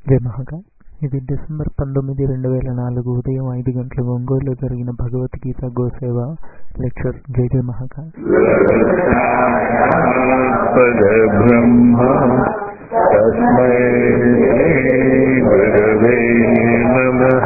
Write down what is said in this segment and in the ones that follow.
జై మహాకాల్ ఇది డిసెంబర్ పంతొమ్మిది రెండు వేల నాలుగు ఉదయం ఐదు గంటలకు ఒంగోలులో జరిగిన భగవద్గీత గోసేవ లెక్చర్ జై జై మహాకాల్ పరబ్రహ్మ తస్మై గురవే నమః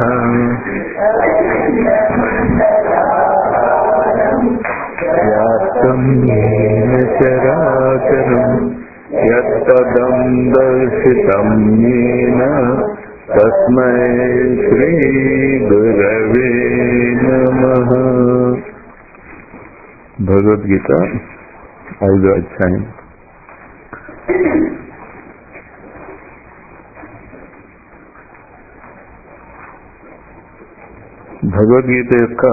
వ్యాప్తం येन చరాచరం యత్తదం దర్శితం येन తస్మై శ్రీ గురవే నమః భగవద్గీత ఐదో అధ్యాయం భగవద్గీత యొక్క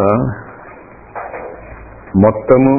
మొత్తము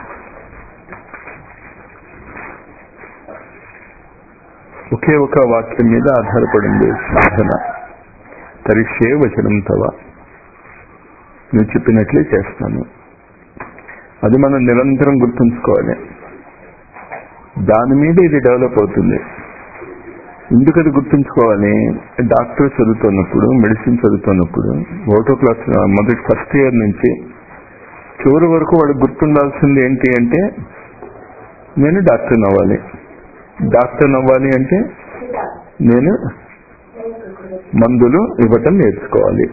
ఒకే ఒక వాక్యం మీద ఆధారపడింది సాధన తరిషే వచనం తవ నువ్వు చెప్పినట్లే చేస్తాను అది మనం నిరంతరం గుర్తుంచుకోవాలి దాని మీద ఇది డెవలప్ అవుతుంది ఎందుకు అది గుర్తుంచుకోవాలి డాక్టర్ చదువుతున్నప్పుడు మెడిసిన్ చదువుతున్నప్పుడు ఓటో క్లాస్ మొదటి ఫస్ట్ ఇయర్ నుంచి చివరి వరకు వాడు గుర్తుండాల్సింది ఏంటి అంటే నేను డాక్టర్ అవ్వాలి డాక్టర్ అవ్వాలి అంటే నేను మందులు ఇవ్వటం నేర్చుకోవాలి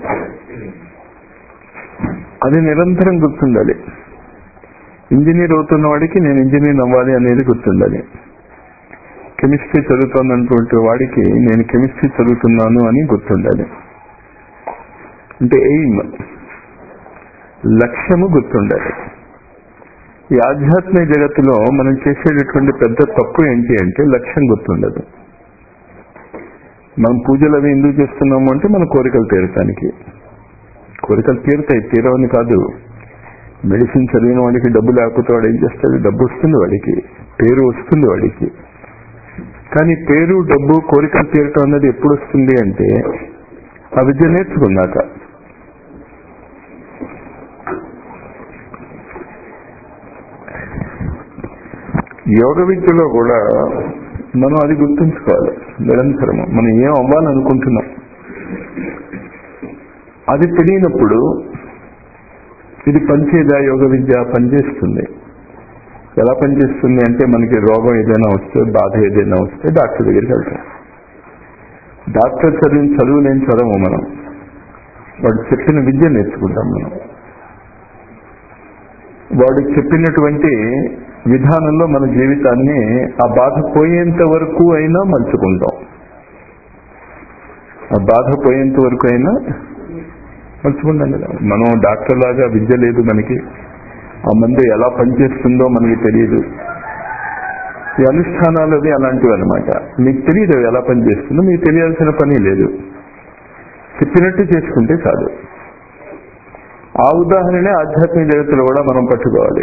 అది నిరంతరం గుర్తుండాలి ఇంజనీర్ అవుతున్న వాడికి నేను ఇంజనీర్ అవ్వాలి అనేది గుర్తుండాలి కెమిస్ట్రీ చదువుతున్నటువంటి వాడికి నేను కెమిస్ట్రీ చదువుతున్నాను అని గుర్తుండాలి అంటే ఎయిమ్ లక్ష్యము గుర్తుండాలి ఈ ఆధ్యాత్మిక జగత్తులో మనం చేసేటటువంటి పెద్ద తప్పు ఏంటి అంటే లక్ష్యం గుర్తుండదు మనం పూజలు అవి ఎందుకు చేస్తున్నాము అంటే మన కోరికలు తీరటానికి కోరికలు తీరుతాయి తీరవని కాదు మెడిసిన్ చదివిన వాడికి డబ్బు లేకపోతే వాడు ఏం చేస్తాడు డబ్బు వస్తుంది వాడికి పేరు వస్తుంది వాడికి కానీ పేరు డబ్బు కోరికలు తీరటం అన్నది ఎప్పుడు వస్తుంది అంటే ఆ విద్య నేర్చుకున్నాక యోగ విద్యలో కూడా మనం అది గుర్తుంచుకోవాలి నిరంతరము మనం ఏం అవ్వాలనుకుంటున్నాం అది తెలియనప్పుడు ఇది పనిచేదా యోగ విద్య పనిచేస్తుంది ఎలా పనిచేస్తుంది అంటే మనకి రోగం ఏదైనా వస్తే బాధ ఏదైనా వస్తే డాక్టర్ దగ్గరికి వెళ్తాం డాక్టర్ చదివిన చదువు లేని చదవము మనం వాడు చెప్పిన విద్య నేర్చుకుంటాం మనం వాడు చెప్పినటువంటి విధానంలో మన జీవితాన్ని ఆ బాధ పోయేంత వరకు అయినా మలుచుకుంటాం ఆ బాధ పోయేంత వరకు అయినా మలుచుకుంటాం కదా మనం డాక్టర్ లాగా విద్య లేదు మనకి ఆ మందు ఎలా పనిచేస్తుందో మనకి తెలియదు ఈ అనుష్ఠానాలు అవి అలాంటివి అనమాట మీకు తెలియదు ఎలా పనిచేస్తుందో మీకు తెలియాల్సిన పని లేదు చెప్పినట్టు చేసుకుంటే చాలు ఆ ఉదాహరణే ఆధ్యాత్మిక జగత్తులో కూడా మనం పట్టుకోవాలి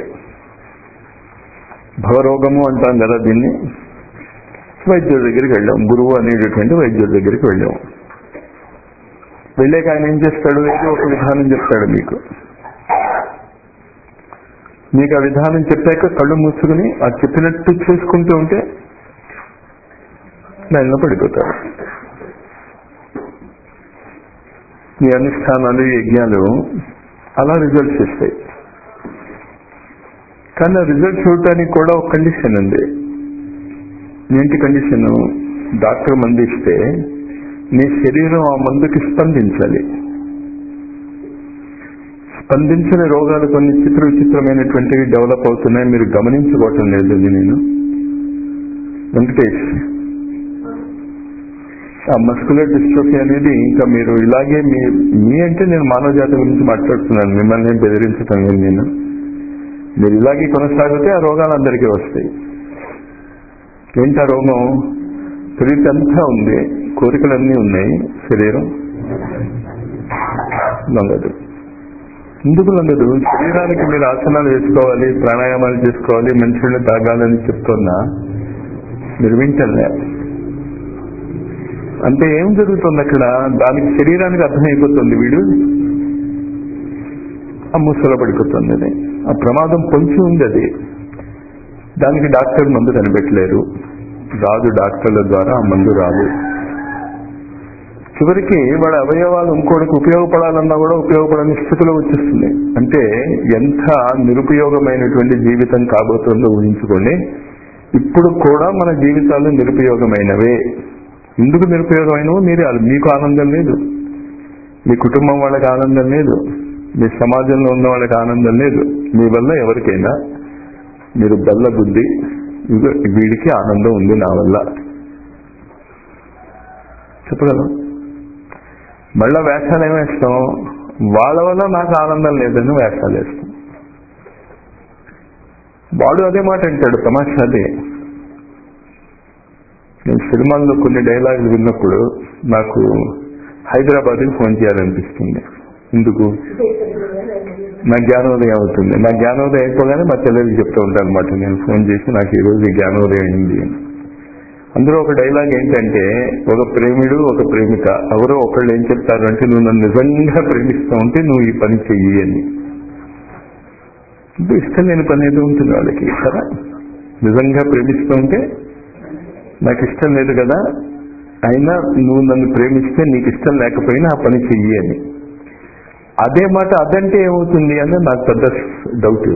భవరోగము అంటాం కదా దీన్ని వైద్యుడి దగ్గరికి వెళ్ళాం గురువు అనేటటువంటి వైద్యుడి దగ్గరికి వెళ్ళాం వెళ్ళాక ఆయన ఏం చేస్తాడు ఏదో ఒక విధానం చెప్తాడు మీకు మీకు ఆ విధానం చెప్పాక కళ్ళు మూసుకుని ఆ చెప్పినట్టు చేసుకుంటూ ఉంటే లైన్లో పడిపోతారు ఈ అనుష్ఠానాలు యజ్ఞాలు అలా రిజల్ట్స్ ఇస్తాయి కానీ ఆ రిజల్ట్ చూడటానికి కూడా ఒక కండిషన్ ఉంది ఏంటి కండిషన్ డాక్టర్ మందు ఇస్తే నీ శరీరం ఆ మందుకి స్పందించాలి స్పందించిన రోగాలు కొన్ని చిత్ర విచిత్రమైనటువంటివి డెవలప్ అవుతున్నాయి మీరు గమనించుకోవటం లేదు నేను వెంకటేష్ ఆ మస్కులర్ డిస్ట్రోఫీ అనేది ఇంకా మీరు ఇలాగే మీ మీ అంటే నేను మానవ జాతి గురించి మాట్లాడుతున్నాను మిమ్మల్ని బెదిరించటం లేదు నేను మీరు ఇలాగే కొనసాగితే ఆ రోగాలు అందరికీ వస్తాయి ఏంటి ఆ రోగం ప్రీతి అంతా ఉంది కోరికలన్నీ ఉన్నాయి శరీరం లొంగదు ఎందుకు లొంగదు శరీరానికి మీరు ఆసనాలు వేసుకోవాలి ప్రాణాయామాలు చేసుకోవాలి మంచిగా తాగాలని చెప్తున్నా మీరు వింటలే అంటే ఏం జరుగుతుంది అక్కడ దానికి శరీరానికి అర్థమైపోతుంది వీడు ఆ ముసలో పడిపోతుంది అది ఆ ప్రమాదం పొంచి ఉంది అది దానికి డాక్టర్ మందు కనిపెట్టలేరు రాదు డాక్టర్ల ద్వారా ఆ మందు రాదు చివరికి వాడి అవయవాలు ఇంకోటికి ఉపయోగపడాలన్నా కూడా ఉపయోగపడని స్థితిలో వచ్చేస్తుంది అంటే ఎంత నిరుపయోగమైనటువంటి జీవితం కాబోతుందో ఊహించుకోండి ఇప్పుడు కూడా మన జీవితాలు నిరుపయోగమైనవే ఎందుకు నిరుపయోగమైనవో మీరే మీకు ఆనందం లేదు మీ కుటుంబం వాళ్ళకి ఆనందం లేదు మీ సమాజంలో ఉన్న వాళ్ళకి ఆనందం లేదు మీ వల్ల ఎవరికైనా మీరు బల్ల బుద్ధి ఇదిగో వీడికి ఆనందం ఉంది నా వల్ల చెప్పగలం మళ్ళా వేషాలు ఏమేస్తాం వాళ్ళ వల్ల నాకు ఆనందం లేదని వేషాలు వేస్తాం వాడు అదే మాట అంటాడు తమాషా అదే నేను సినిమాల్లో కొన్ని డైలాగులు విన్నప్పుడు నాకు హైదరాబాద్కి ఫోన్ చేయాలనిపిస్తుంది ఎందుకు నా జ్ఞానోదయం అవుతుంది నా జ్ఞానోదయం అయిపోగానే మా చెల్లెలకి చెప్తూ ఉంటాను అనమాట నేను ఫోన్ చేసి నాకు ఈ రోజు ఈ జ్ఞానోదయం అయింది అని అందులో ఒక డైలాగ్ ఏంటంటే ఒక ప్రేమిడు ఒక ప్రేమిక ఎవరో ఒకళ్ళు ఏం చెప్తారు అంటే నువ్వు నన్ను నిజంగా ప్రేమిస్తూ ఉంటే నువ్వు ఈ పని చెయ్యి అని అంటే ఇష్టం లేని పని ఏదో ఉంటుంది వాళ్ళకి కదా నిజంగా ప్రేమిస్తూ ఉంటే నాకు ఇష్టం లేదు కదా అయినా నువ్వు నన్ను ప్రేమిస్తే నీకు ఇష్టం లేకపోయినా ఆ పని చెయ్యి అని అదే మాట అదంటే ఏమవుతుంది అని నాకు పెద్ద డౌట్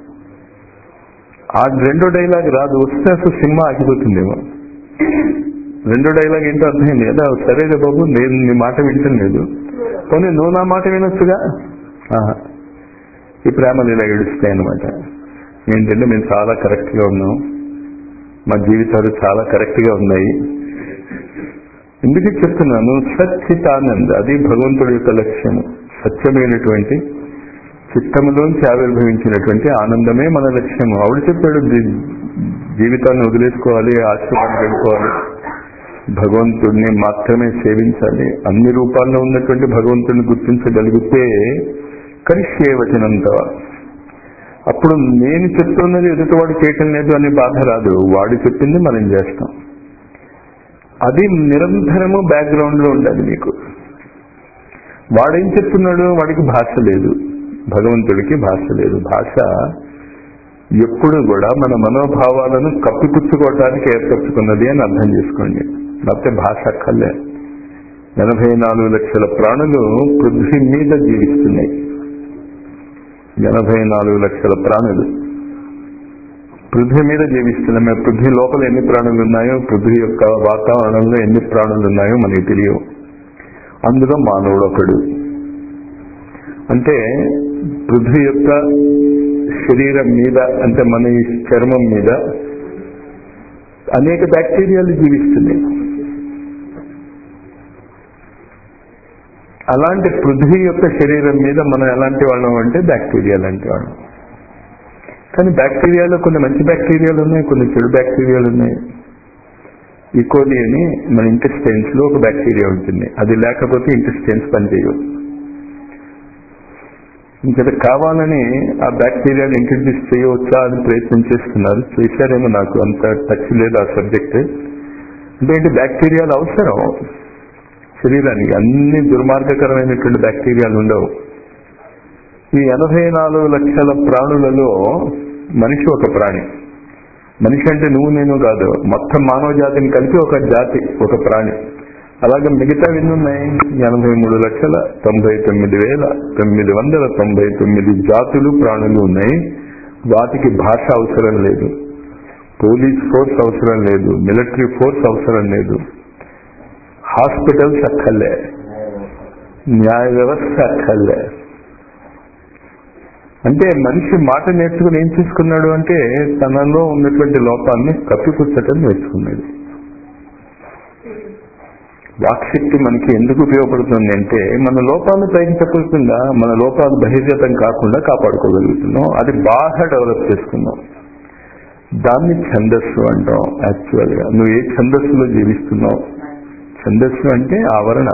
ఆ రెండో డైలాగ్ రాదు వస్తే అసలు సినిమా ఆగిపోతుందేమో రెండో డైలాగ్ ఏంటో అర్థమైంది కదా సరేలే బాబు నేను నీ మాట వింటం లేదు పోనీ నువ్వు నా మాట వినొచ్చుగా ఆహా. ఈ ప్రేమలు ఇలా ఏడుస్తాయి అనమాట ఏంటంటే మేము చాలా కరెక్ట్ గా ఉన్నాం మా జీవితాలు చాలా కరెక్ట్ గా ఉన్నాయి ఎందుకు చెప్తున్నాను సచ్చితానంద్ అది భగవంతుడి యొక్క లక్ష్యం సత్యమైనటువంటి చిత్తములోంచి ఆవిర్భవించినటువంటి ఆనందమే మన లక్ష్యము ఆవిడ చెప్పాడు జీ- జీవితాన్ని వదిలేసుకోవాలి ఆశ్రమానికి వెళ్ళిపోవాలి భగవంతుడిని మాత్రమే సేవించాలి అన్ని రూపాల్లో ఉన్నటువంటి భగవంతుడిని గుర్తించగలిగితే కరిష్యే వచనంతో అప్పుడు నేను చెప్తున్నది ఎదుటివాడు చేయటం లేదు అనే బాధ రాదు వాడు చెప్పింది మనం చేస్తాం అది నిరంతరము బ్యాక్గ్రౌండ్ లో ఉండాలి మీకు వాడేం చెప్తున్నాడు వాడికి భాష లేదు భగవంతుడికి భాష లేదు భాష ఎప్పుడు కూడా మన మనోభావాలను కప్పిపుచ్చుకోవటానికి ఏర్పరచుకున్నది అని అర్థం చేసుకోండి లేకపోతే భాష అక్కర్లే ఎనభై నాలుగు లక్షల ప్రాణులు పృథ్వీ మీద జీవిస్తున్నాయి ఎనభై నాలుగు లక్షల ప్రాణులు పృథ్వీ మీద జీవిస్తున్నాయి మరి పృథ్వీ లోపల ఎన్ని ప్రాణులు ఉన్నాయో పృథ్వీ యొక్క వాతావరణంలో ఎన్ని ప్రాణులు ఉన్నాయో మనకి తెలియవు అందులో మానవుడు ఒకడు అంటే పృథ్వీ యొక్క శరీరం మీద అంటే మన ఈ చర్మం మీద అనేక బ్యాక్టీరియాలు జీవిస్తున్నాయి అలాంటి పృథ్వీ యొక్క శరీరం మీద మనం ఎలాంటి వాళ్ళం అంటే బ్యాక్టీరియా లాంటి వాళ్ళం కానీ బ్యాక్టీరియాలో కొన్ని మంచి బ్యాక్టీరియాలు ఉన్నాయి కొన్ని చెడు బ్యాక్టీరియాలు ఉన్నాయి ఈకోలి అని మన ఇంటెస్టైన్స్ లో ఒక బ్యాక్టీరియా ఉంటుంది అది లేకపోతే ఇంటెస్టైన్స్ పనిచేయవు ఇంకా కావాలని ఆ బ్యాక్టీరియాని ఇంట్రడ్యూస్ చేయవచ్చా అని ప్రయత్నం చేస్తున్నారు చేశారేమో నాకు అంత టచ్ లేదు ఆ సబ్జెక్ట్ అంటే ఏంటి బ్యాక్టీరియాలు అవసరం శరీరానికి అన్ని దుర్మార్గకరమైనటువంటి బ్యాక్టీరియాలు ఉండవు ఈ ఎనభై నాలుగు లక్షల ప్రాణులలో మనిషి ఒక ప్రాణి మనిషి అంటే నువ్వు నేను కాదు మొత్తం మానవ జాతిని కలిపి ఒక జాతి ఒక ప్రాణి అలాగే మిగతా ఎన్ని ఉన్నాయి ఎనభై మూడు లక్షల తొంభై తొమ్మిది వేల తొమ్మిది వందల తొంభై తొమ్మిది జాతులు ప్రాణులు ఉన్నాయి వాటికి భాష అవసరం లేదు పోలీస్ ఫోర్స్ అవసరం లేదు మిలిటరీ ఫోర్స్ అవసరం లేదు హాస్పిటల్స్ అక్కర్లే న్యాయ వ్యవస్థ అక్కర్లే అంటే మనిషి మాట నేర్చుకుని ఏం చేసుకున్నాడు అంటే తనలో ఉన్నటువంటి లోపాన్ని కప్పిపుచ్చటం నేర్చుకున్నాడు వాక్శక్తి మనకి ఎందుకు ఉపయోగపడుతుంది అంటే మన లోపాలు పైకి చెప్పకుండా మన లోపాలు బహిర్గతం కాకుండా కాపాడుకోగలుగుతున్నాం అది బాగా డెవలప్ చేసుకున్నాం దాన్ని ఛందస్సు అంటాం యాక్చువల్ గా నువ్వు ఏ ఛందస్సులో జీవిస్తున్నావు ఛందస్సు అంటే ఆవరణ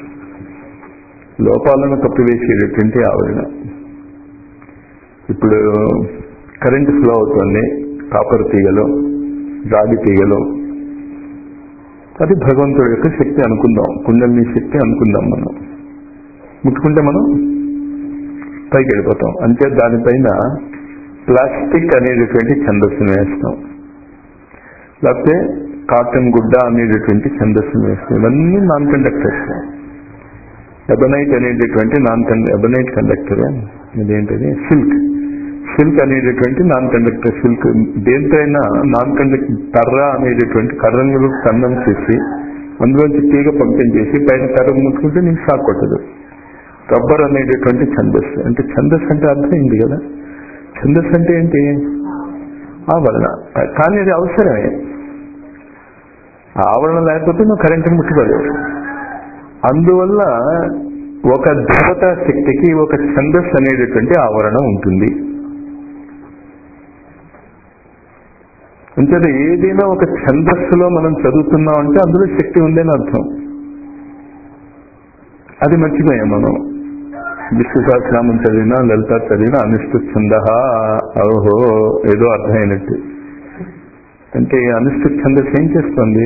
లోపాలను కప్పివేసేటటువంటి ఆవరణ ఇప్పుడు కరెంట్ ఫ్లో అవుతుంది కాపర్ తీగలో రాగి తీగలో అది భగవంతుడి యొక్క శక్తి అనుకుందాం కుండలిని శక్తి అనుకుందాం మనం ముట్టుకుంటే మనం పైకి వెళ్ళిపోతాం అంటే దానిపైన ప్లాస్టిక్ అనేటటువంటి ఛందస్సును వేస్తాం లేకపోతే కాటన్ గుడ్డ అనేటటువంటి ఛందస్సును వేస్తాం ఇవన్నీ నాన్ కండక్టర్స్ ఎబనైట్ అనేటటువంటి నాన్ ఎబనైట్ కండక్టర్ ఇదేంటిది సిల్క్ సిల్క్ అనేటటువంటి నాన్ కండక్టర్ సిల్క్ దేంతైనా నాన్ కండక్టర్ కర్ర అనేటటువంటి కర్రను కన్నం చేసి అందులోంచి తీగ పంపిణీ చేసి పైన కర్ర ముట్టుకుంటే నీకు షాక్ కొట్టదు రబ్బర్ అనేటటువంటి ఛందస్సు అంటే ఛందస్సు అంటే అర్థమైంది కదా ఛందస్సు అంటే ఏంటి ఆవరణ కానీ అది అవసరమే ఆ ఆవరణ లేకపోతే నువ్వు కరెంటుని ముట్టుకోలేవు అందువల్ల ఒక దేవతా శక్తికి ఒక ఛందస్సు అనేటటువంటి ఆవరణ ఉంటుంది అంచేత ఏదైనా ఒక ఛందస్సులో మనం చదువుతున్నాం అంటే అందులో శక్తి ఉందని అర్థం అది మర్చిపోయాం మనం విష్ణు సహస్రామం చదివినా లలిత చదివినా అనుష్ఠు ఛంద ఓహో ఏదో అర్థమైనట్టు అంటే అనుష్ఠు ఛందస్ ఏం చేస్తుంది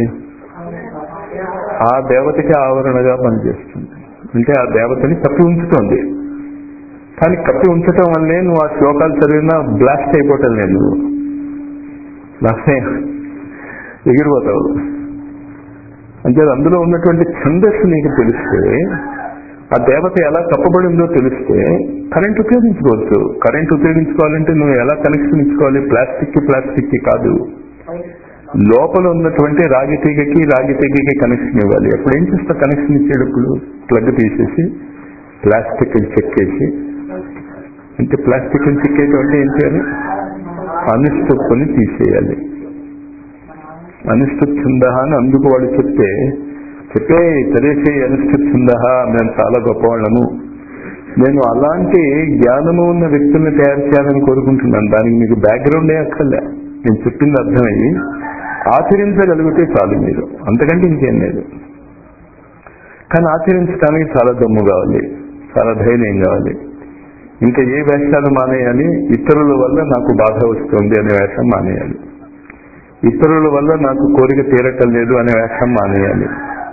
ఆ దేవతకి ఆవరణగా పనిచేస్తుంది అంటే ఆ దేవతని కప్పి ఉంచుతోంది కానీ కప్పి ఉంచటం వల్లే నువ్వు ఆ శ్లోకాలు చదివినా బ్లాస్ట్ అయిపోవటం లేదు నువ్వు లాస్టే ఎగిరిపోతావు అంటే అందులో ఉన్నటువంటి ఛందస్సు నీకు తెలిస్తే ఆ దేవత ఎలా కప్పబడిందో తెలిస్తే కరెంట్ ఉపయోగించుకోవచ్చు కరెంట్ ఉపయోగించుకోవాలంటే నువ్వు ఎలా కనెక్షన్ ఇచ్చుకోవాలి ప్లాస్టిక్ కి ప్లాస్టిక్ కి కాదు లోపల ఉన్నటువంటి రాగి తీగకి రాగి తీగకి కనెక్షన్ ఇవ్వాలి అప్పుడు ఏం చేస్తా కనెక్షన్ ఇచ్చేటప్పుడు ప్లగ్ తీసేసి ప్లాస్టిక్ చెక్కేసి అంటే ప్లాస్టిక్ చెక్కేయటం అంటే ఏం చేయాలి అనుష్టుప్పుని తీసేయాలి అనుష్ఠుంద అని అందుకు వాడు చెప్తే చెప్పే చదివేసే అనుష్ఠుంద మేము చాలా గొప్పవాళ్ళము నేను అలాంటి జ్ఞానము ఉన్న వ్యక్తుల్ని తయారు చేయాలని కోరుకుంటున్నాను దానికి మీకు బ్యాక్గ్రౌండే అక్కర్లే నేను చెప్పింది అర్థమయ్యి ఆచరించగలిగితే చాలు మీరు అంతకంటే ఇంకేం లేదు కానీ ఆచరించడానికి చాలా దమ్ము కావాలి చాలా ధైర్యం కావాలి ఇంకా ఏ వేషాలు మానేయాలి ఇతరుల వల్ల నాకు బాధ వస్తుంది అనే వేషం మానేయాలి ఇతరుల వల్ల నాకు కోరిక తీరటం లేదు అనే వేషం మానేయాలి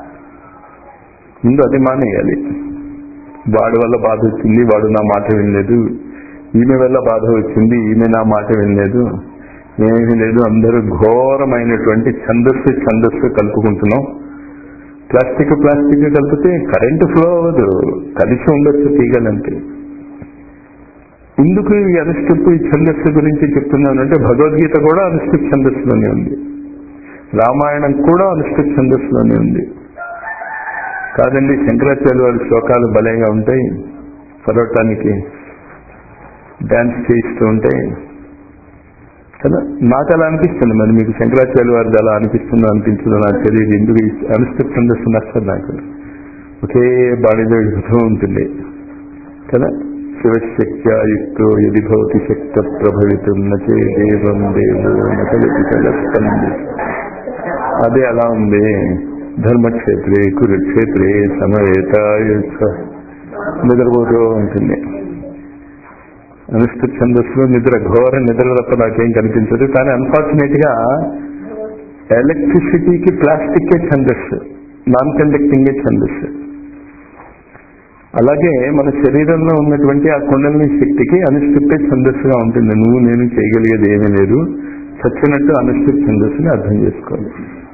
ముందు అది మానేయాలి వాడి వల్ల బాధ వచ్చింది వాడు నా మాట వినలేదు ఈమె వల్ల బాధ వచ్చింది ఈమె నా మాట వినలేదు ఏమీ లేదు అందరూ ఘోరమైనటువంటి ఛందస్సు ఛందస్సు కలుపుకుంటున్నాం ప్లాస్టిక్ ప్లాస్టిక్ కలిపితే కరెంటు ఫ్లో అవ్వదు కలిసి ఉండొచ్చు తీగలంటే ఎందుకు ఈ అనుష్ఠిప్పు ఈ ఛందస్సు గురించి చెప్తున్నానంటే భగవద్గీత కూడా అనుష్ఠి ఛందస్సులోనే ఉంది రామాయణం కూడా అనుష్ఠి ఛందస్సులోనే ఉంది కాదండి శంకరాచార్య వారి శ్లోకాలు భలేగా ఉంటాయి చదవటానికి డాన్స్ చేయిస్తూ ఉంటాయి కదా నాకు అలా అనిపిస్తుంది మరి మీకు శంకరాచార్య వారిది అలా అనిపిస్తుందో అనిపించిందో నాకు తెలియదు ఎందుకు అనుష్ఠి ఛందస్సు నచ్చదు నాకు ఒకే బాడీలో ఎడుగుతూ ఉంటుంది కదా శివశక్త్యాయుక్తో యది భవతి శక్త ప్రభవితం నచే దేవం దేవో నకలిపి కలస్కంది అదే అలా ఉంది ధర్మక్షేత్రే కురుక్షేత్రే సమవేత నిద్రపోతూ ఉంటుంది అనుష్ఠ ఛందస్సులో నిద్ర ఘోర నిద్ర తప్ప నాకేం కనిపించదు కానీ అన్ఫార్చునేట్ గా ఎలక్ట్రిసిటీకి ప్లాస్టిక్ ఛందస్సు నాన్ కండక్టింగే ఛందస్సు అలాగే మన శరీరంలో ఉన్నటువంటి ఆ కుండలిని శక్తికి అనుష్ఠిప్పే ఛందస్సుగా ఉంటుంది నువ్వు నేను చేయగలిగేది ఏమీ లేదు చచ్చినట్టు అనుష్ఠిప్ ఛందస్సుని అర్థం చేసుకోవాలి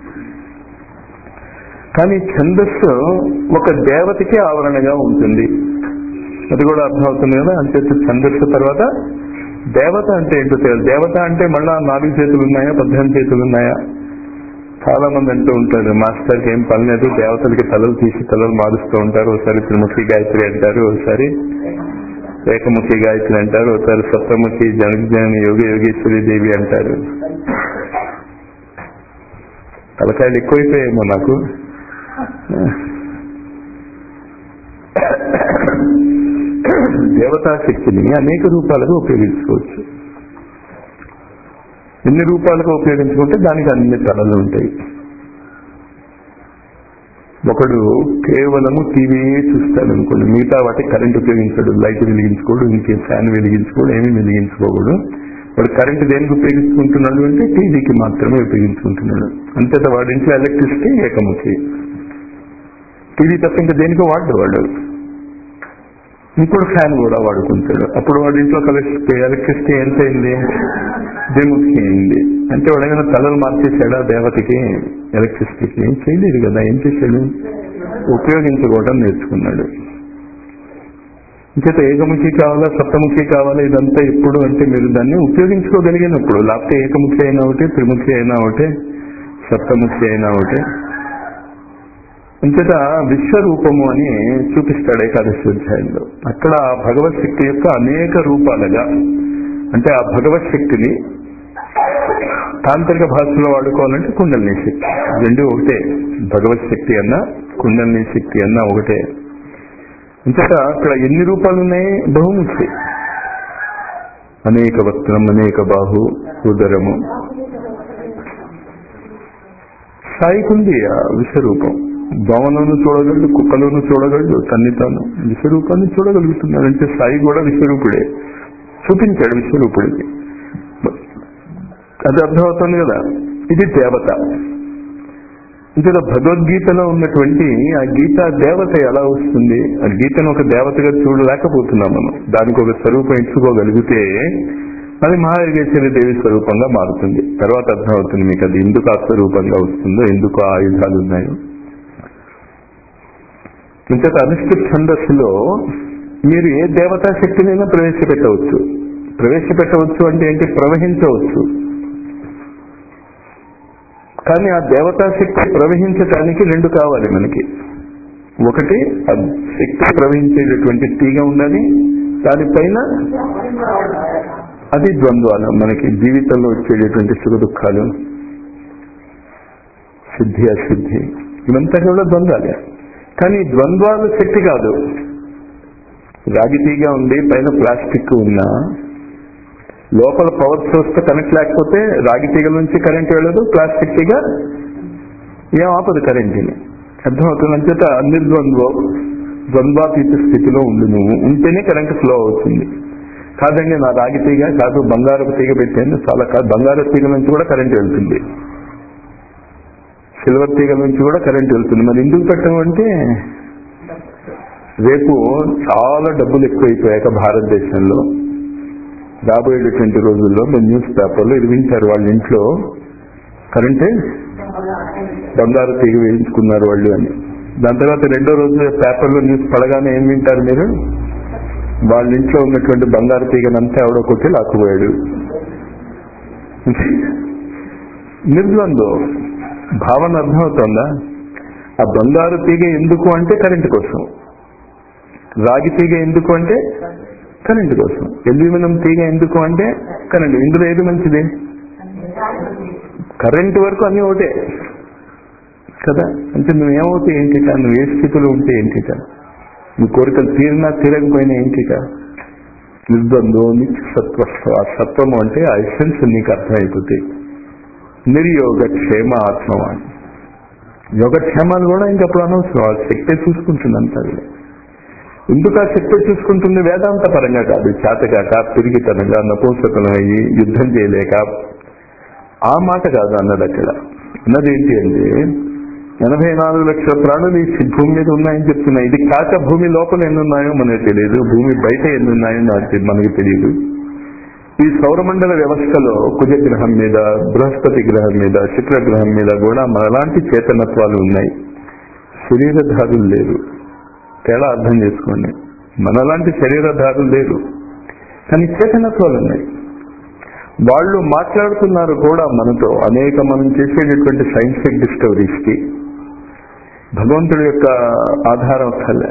కానీ ఛందస్సు ఒక దేవతకి ఆవరణగా ఉంటుంది అది కూడా అర్థమవుతుంది కదా అంటే ఛందస్సు తర్వాత దేవత అంటే ఏంటో తెలియదు దేవత అంటే మళ్ళా నాలుగు చేతులు ఉన్నాయా పద్దెనిమిది చేతులు ఉన్నాయా చాలా మంది అంటూ ఉంటారు మాస్టర్కి ఏం పని లేదు దేవతలకి తలలు తీసి తలలు మారుస్తూ ఉంటారు ఒకసారి త్రిముఖి గాయత్రి అంటారు ఒకసారి ఏకముఖి గాయత్రి అంటారు ఒకసారి సప్తముఖి జనజన యోగ యోగేశ్వరి దేవి అంటారు తలకాయలు ఎక్కువైపోయాయేమో నాకు దేవతా శక్తిని అనేక రూపాలుగా ఉపయోగించుకోవచ్చు ఎన్ని రూపాలుగా ఉపయోగించుకుంటే దానికి అన్ని తలలు ఉంటాయి ఒకడు కేవలము టీవీయే చూస్తాడు అనుకోండి మిగతా వాటి కరెంట్ ఉపయోగించాడు లైట్ వెలిగించుకోడు ఇంకే ఫ్యాన్ వెలిగించుకోడు ఏమీ వెలిగించుకోకూడదు వాడు కరెంట్ దేనికి ఉపయోగించుకుంటున్నాడు అంటే టీవీకి మాత్రమే ఉపయోగించుకుంటున్నాడు అంతేత వాడి ఇంట్లో ఎలక్ట్రిసిటీ ఏకముఖి టీవీ తప్ప ఇంకా దేనికో వాడు వాడు ఇంకోటి ఫ్యాన్ కూడా వాడుకుంటాడు అప్పుడు వాడి ఇంట్లో కలిసి ఎలక్ట్రిసిటీ ఎంత అయింది ద్విముఖి అయింది అంటే వాడు ఏమైనా తలలు మార్చేసాడా దేవతకి ఎలక్ట్రిసిటీకి ఏం చేయలేదు కదా ఏం చేశాడు ఉపయోగించుకోవడం నేర్చుకున్నాడు ఇంకేత ఏకముఖి కావాలా సప్తముఖి కావాలా ఇదంతా ఎప్పుడు అంటే మీరు దాన్ని ఉపయోగించుకోగలిగినప్పుడు లేకపోతే ఏకముఖి అయినా ఒకటి త్రిముఖి అయినా ఒకటి సప్తముఖి అయినా ఒకటి ఇంతట విశ్వరూపము అని చూపిస్తాడు ఏకాదశి అధ్యాయంలో అక్కడ ఆ భగవత్ శక్తి యొక్క అనేక రూపాలుగా అంటే ఆ భగవత్ శక్తిని తాంత్రిక భాషలో వాడుకోవాలంటే కుండలిని శక్తి రెండు ఒకటే భగవత్ శక్తి అన్న కుండలిని శక్తి అన్న ఒకటే ఇంతట అక్కడ ఎన్ని రూపాలు ఉన్నాయి బహుముఖి అనేక వస్త్రం అనేక బాహు ఉదరము సాయికుంది ఆ విశ్వరూపం దోమలను చూడగలడు కుక్కలను చూడగలడు తన్ని తాను విశ్వరూపాన్ని చూడగలుగుతున్నాడు అంటే సాయి కూడా విశ్వరూపుడే చూపించాడు విశ్వరూపుడికి అది అర్థమవుతుంది కదా ఇది దేవత ఇందులో భగవద్గీతలో ఉన్నటువంటి ఆ గీత దేవత ఎలా వస్తుంది ఆ గీతను ఒక దేవతగా చూడలేకపోతున్నాం మనం దానికి ఒక స్వరూపం ఇచ్చుకోగలిగితే అది మహాయోగేశ్వరి దేవి స్వరూపంగా మారుతుంది తర్వాత అర్థమవుతుంది మీకు అది ఎందుకు ఆ స్వరూపంగా వస్తుందో ఎందుకు ఆ ఆయుధాలు ఉన్నాయో ఇంతటి అనిష్ట ఛందస్సులో మీరు ఏ దేవతా శక్తినైనా ప్రవేశపెట్టవచ్చు ప్రవేశపెట్టవచ్చు అంటే ఏంటి ప్రవహించవచ్చు కానీ ఆ దేవతా శక్తి ప్రవహించటానికి రెండు కావాలి మనకి ఒకటి ఆ శక్తి ప్రవహించేటటువంటి తీగ ఉండాలి దానిపైన అది ద్వంద్వాలు మనకి జీవితంలో వచ్చేటటువంటి సుఖ దుఃఖాలు సిద్ధి అసిద్ధి ఇవంతా కూడా ద్వంద్వాలే కానీ ద్వంద్వాలు శక్తి కాదు రాగితీగా ఉండి పైన ప్లాస్టిక్ ఉన్నా లోపల పవర్ సోర్స్ తో కనెక్ట్ లేకపోతే రాగి తీగల నుంచి కరెంట్ వెళ్ళదు ప్లాస్టిక్ తీగ ఏం ఆపదు కరెంట్ని అర్థమవుతుంది అంచేత నిర్ద్వంద్వ ద్వంద్వాతీత స్థితిలో ఉండు నువ్వు ఉంటేనే కరెంట్ ఫ్లో అవుతుంది కాదండి నా రాగి తీగ కాదు బంగారపు తీగ పెట్టాను చాలా కాదు బంగారపు తీగ నుంచి కూడా కరెంట్ వెళ్తుంది సిల్వర్ తీగల నుంచి కూడా కరెంట్ వెళ్తుంది మరి ఎందుకు పెట్టమంటే రేపు చాలా డబ్బులు ఎక్కువైపోయాక భారతదేశంలో రాబోయేటటువంటి రోజుల్లో మీరు న్యూస్ పేపర్లో ఇది వింటారు వాళ్ళ ఇంట్లో కరెంటే బంగారు తీగ వేయించుకున్నారు వాళ్ళు అని దాని తర్వాత రెండో రోజు పేపర్లో న్యూస్ పడగానే ఏం వింటారు మీరు వాళ్ళ ఇంట్లో ఉన్నటువంటి బంగారు తీగనంతా ఎవడో కొట్టి లాక్కుపోయాడు నిర్ద్వందో భావన అర్థమవుతుందా ఆ బంగారు తీగ ఎందుకు అంటే కరెంటు కోసం రాగి తీగ ఎందుకు అంటే కరెంటు కోసం ఎల్యూమినియం తీగ ఎందుకు అంటే కరెంటు ఇందులో ఏది మంచిది కరెంటు వరకు అన్ని ఒకటే కదా అంటే నువ్వేమవుతే ఏంటిట నువ్వు ఏ స్థితిలో ఉంటే ఏంటిట నీ కోరికలు తీరినా తీరకపోయినా ఏంటిట నిర్బంధో సత్వస్వ ఆ సత్వము అంటే ఆ ఎసెన్స్ నీకు అర్థమైపోతాయి నిర్యోగ క్షేమ ఆత్మవాణి యోగక్షేమాలు కూడా ఇంకప్పుడు అనవసరం ఆ శక్తే చూసుకుంటుంది అంతా ఎందుకు ఆ శక్తి చూసుకుంటుంది వేదాంత పరంగా కాదు చేతగాక పిరిగితనంగా నపూంసకమయ్యి యుద్ధం చేయలేక ఆ మాట కాదు అన్నది అక్కడ అన్నది ఏంటి అంటే ఎనభై నాలుగు లక్షల ప్రాణులు ఈ భూమి మీద ఉన్నాయని చెప్తున్నాయి ఇది కాక భూమి లోపల ఎన్ని ఉన్నాయో మనకు తెలియదు భూమి బయట ఎన్ని ఉన్నాయో నాకు మనకి తెలియదు ఈ సౌరమండల వ్యవస్థలో కుజగ్రహం మీద బృహస్పతి గ్రహం మీద శుక్ర గ్రహం మీద కూడా మనలాంటి చేతనత్వాలు ఉన్నాయి శరీరధారులు లేరు తేడా అర్థం చేసుకోండి మనలాంటి శరీరధారులు లేరు కానీ చేతనత్వాలు ఉన్నాయి వాళ్ళు మాట్లాడుతున్నారు కూడా మనతో అనేక మనం చేసేటటువంటి సైంటిఫిక్ డిస్కవరీస్ కి భగవంతుడి యొక్క ఆధారం అక్కర్లే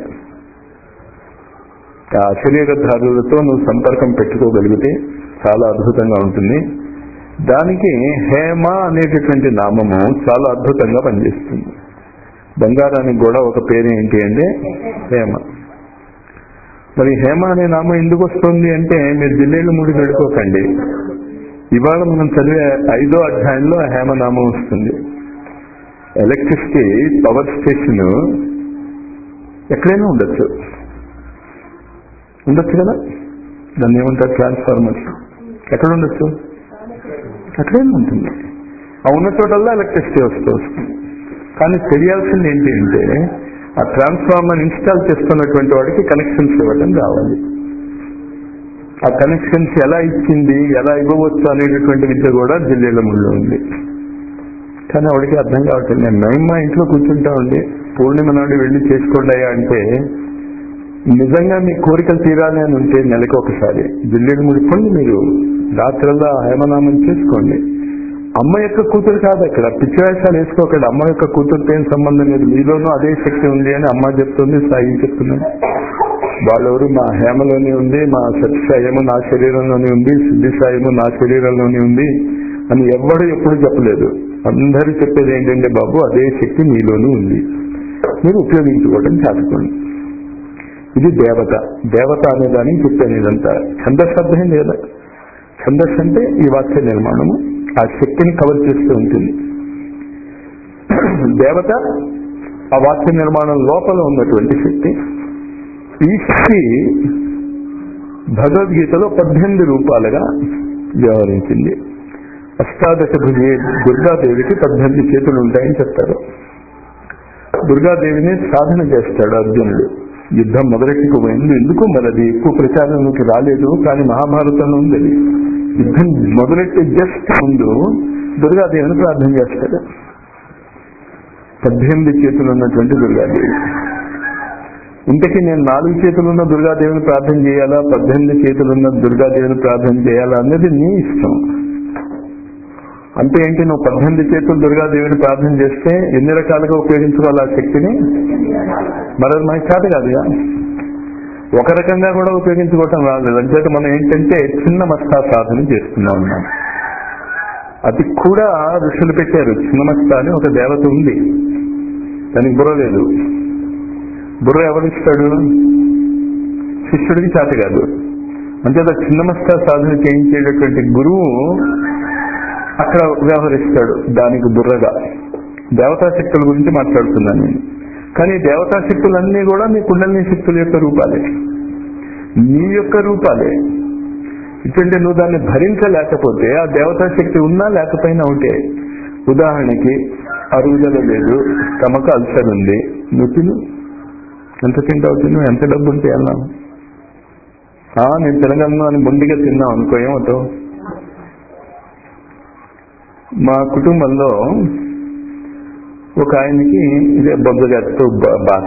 ఆ శరీరధారులతో నువ్వు సంపర్కం పెట్టుకోగలిగితే చాలా అద్భుతంగా ఉంటుంది దానికి హేమ అనేటటువంటి నామము చాలా అద్భుతంగా పనిచేస్తుంది బంగారానికి కూడా ఒక పేరు ఏంటి అంటే హేమ మరి హేమ అనే నామం ఎందుకు వస్తుంది అంటే మీరు జిల్లేళ్ళు ముడి పెట్టుకోకండి ఇవాళ మనం చదివే ఐదో అధ్యాయంలో హేమనామం వస్తుంది ఎలక్ట్రిసిటీ పవర్ స్టేషన్ ఎక్కడైనా ఉండొచ్చు ఉండొచ్చు కదా దాన్ని ఏమంటారు ట్రాన్స్ఫార్మర్ ఎక్కడ ఉండొచ్చు ఎక్కడైనా ఉంటుంది ఆ ఉన్న చోటల్లా ఎలక్ట్రిసిటీ వస్తూ వస్తుంది కానీ తెలియాల్సింది ఏంటి అంటే ఆ ట్రాన్స్ఫార్మర్ ఇన్స్టాల్ చేస్తున్నటువంటి వాడికి కనెక్షన్స్ ఇవ్వడం రావాలి ఆ కనెక్షన్స్ ఎలా ఇచ్చింది ఎలా ఇవ్వవచ్చు అనేటటువంటి విద్య కూడా జిల్లేల ముళ్ళు ఉంది కానీ వాడికి అర్థం కావట్లేదు నేను మేము మా ఇంట్లో కూర్చుంటా ఉంది పూర్ణిమ నాడు వెళ్ళి చేసుకోండి అంటే నిజంగా మీ కోరికలు తీరాలి అని ఉంటే నెలకు ఒకసారి జిల్లేడు ముడిపోండి మీరు రాత్రల్లా హేమనామం చేసుకోండి అమ్మ యొక్క కూతురు కాదు అక్కడ పిచ్చి వేషాలు వేసుకోకండి అమ్మ యొక్క కూతురుతో ఏం సంబంధం లేదు మీలోనూ అదే శక్తి ఉంది అని అమ్మ చెప్తుంది సాయి చెప్తున్నాను వాళ్ళెవరు మా హేమలోనే ఉంది మా సత్యసాయము నా శరీరంలోనే ఉంది సిద్ధి సాయము నా శరీరంలోనే ఉంది అని ఎవ్వడు ఎప్పుడు చెప్పలేదు అందరూ చెప్పేది ఏంటంటే బాబు అదే శక్తి మీలోనూ ఉంది మీరు ఉపయోగించుకోవడం చేతకోండి ఇది దేవత దేవత అనే దానికి చెప్పాను ఇదంతా ఛందస్సు అర్థం లేదా ఛందస్సు అంటే ఈ వాక్య నిర్మాణము ఆ శక్తిని కవర్ చేస్తూ ఉంటుంది దేవత ఆ వాక్య నిర్మాణం లోపల ఉన్నటువంటి శక్తి ఈ శక్తి భగవద్గీతలో పద్దెనిమిది రూపాలుగా వ్యవహరించింది అష్టాదశ భుజే దుర్గాదేవికి పద్దెనిమిది చేతులు ఉంటాయని చెప్తారు దుర్గాదేవిని సాధన చేస్తాడు అర్జునుడు యుద్ధం మొదలెట్టుకుపోయింది ఎందుకు మరి అది ఎక్కువ ప్రచారంలోకి రాలేదు కానీ మహాభారతంలో ఉంది అది యుద్ధం మొదలెట్టి జస్ట్ ముందు దుర్గాదేవిని ప్రార్థన చేస్తాడు పద్దెనిమిది చేతులు ఉన్నటువంటి దుర్గాదేవి ఇంతకీ నేను నాలుగు చేతులున్న దుర్గాదేవిని ప్రార్థన చేయాలా పద్దెనిమిది చేతులున్న దుర్గాదేవిని ప్రార్థన చేయాలా అన్నది నీ ఇష్టం అంటే ఏంటి నువ్వు పద్దెనిమిది చేతులు దుర్గాదేవిని ప్రార్థన చేస్తే ఎన్ని రకాలుగా ఉపయోగించుకోవాలి ఆ శక్తిని మరొక మనకి కాదు కాదుగా ఒక రకంగా కూడా ఉపయోగించుకోవటం రాలేదు అంచేత మనం ఏంటంటే చిన్న మస్తా సాధన చేస్తున్నాం ఉన్నాం అది కూడా ఋషులు పెట్టారు చిన్నమస్తా అని ఒక దేవత ఉంది దానికి బుర్ర లేదు బుర్ర ఎవరిస్తాడు శిష్యుడికి చేత కాదు అంచేత చిన్నమస్తా సాధన చేయించేటటువంటి గురువు అక్కడ వ్యవహరిస్తాడు దానికి బుర్రగా దేవతా శక్తుల గురించి మాట్లాడుతున్నాను నేను కానీ దేవతా శక్తులన్నీ కూడా మీ కుండలిని శక్తుల యొక్క రూపాలే నీ యొక్క రూపాలే ఇటువంటి నువ్వు దాన్ని భరించలేకపోతే ఆ దేవతా శక్తి ఉన్నా లేకపోయినా ఉంటే ఉదాహరణకి అరుగుదల లేదు స్టమక్ అల్సర్ ఉంది నువ్వు తిను ఎంత తింటావు తిను ఎంత డబ్బు ఉంటే వెళ్ళాము నేను తినగలను అని బొండిగా తిన్నావు అనుకో ఏమవుతావు మా కుటుంబంలో ఒక ఆయనకి ఇదే బొబ్బగారితో బాధ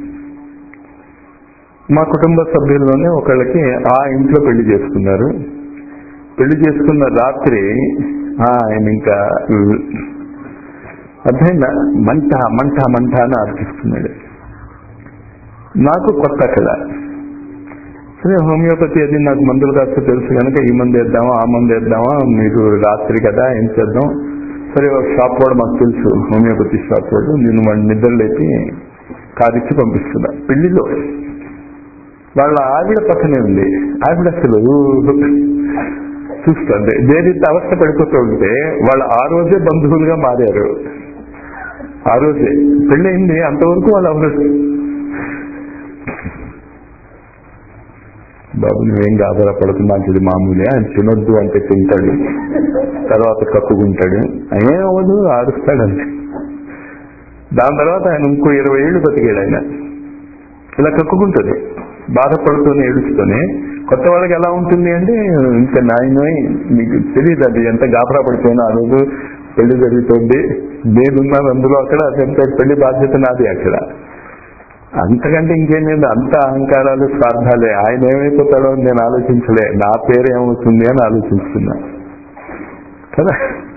మా కుటుంబ సభ్యుల్లోనే ఒకళ్ళకి ఆ ఇంట్లో పెళ్లి చేసుకున్నారు పెళ్లి చేసుకున్న రాత్రి ఆయన ఇంకా అర్థమైందా మంట మంట మంట అని ఆర్పిస్తున్నాడు నాకు కొత్త కళ సరే హోమియోపతి అది నాకు మందులు కాస్త తెలుసు కనుక ఈ మందు వేద్దామా ఆ మందు వేద్దామా మీరు రాత్రి కదా ఏం చేద్దాం సరే ఒక షాప్ వాడు మాకు తెలుసు హోమియోపతి షాప్ వాడు నేను వాడిని నిద్రలేపి కారిచ్చి పంపిస్తున్నా పెళ్లిలో వాళ్ళ ఆవిడ పక్కనే ఉంది ఆవిడ అసలు చూస్తుంది దేనింత అవస్థ పడిపోతూ ఉంటే వాళ్ళు ఆ రోజే బంధువులుగా మారారు ఆ రోజే పెళ్ళయింది అంతవరకు వాళ్ళు ఎవరు బాబు నువ్వేం ఆధారపడుతున్నా ఇది మామూలే ఆయన తినొద్దు అంటే తింటాడు తర్వాత కక్కుకుంటాడు అయ్యే అవ్వదు ఆడుస్తాడు అంతే దాని తర్వాత ఆయన ఇంకో ఇరవై ఏళ్ళు బతికాడు ఆయన ఇలా కక్కుకుంటుంది బాధపడుతూనే ఏడుస్తూనే కొత్త వాళ్ళకి ఎలా ఉంటుంది అంటే ఇంకా నాయన మీకు తెలియదు అది ఎంత గాబరా పడిపోయినా ఆ రోజు పెళ్లి జరుగుతుంది నేనున్నాను అందులో అక్కడ అదంతా పెళ్లి బాధ్యత నాది అక్కడ అంతకంటే ఇంకేం లేదు అంత అహంకారాలు స్వార్థాలే ఆయన ఏమైపోతాడో అని నేను ఆలోచించలే నా పేరు ఏమవుతుంది అని ఆలోచిస్తున్నా కదా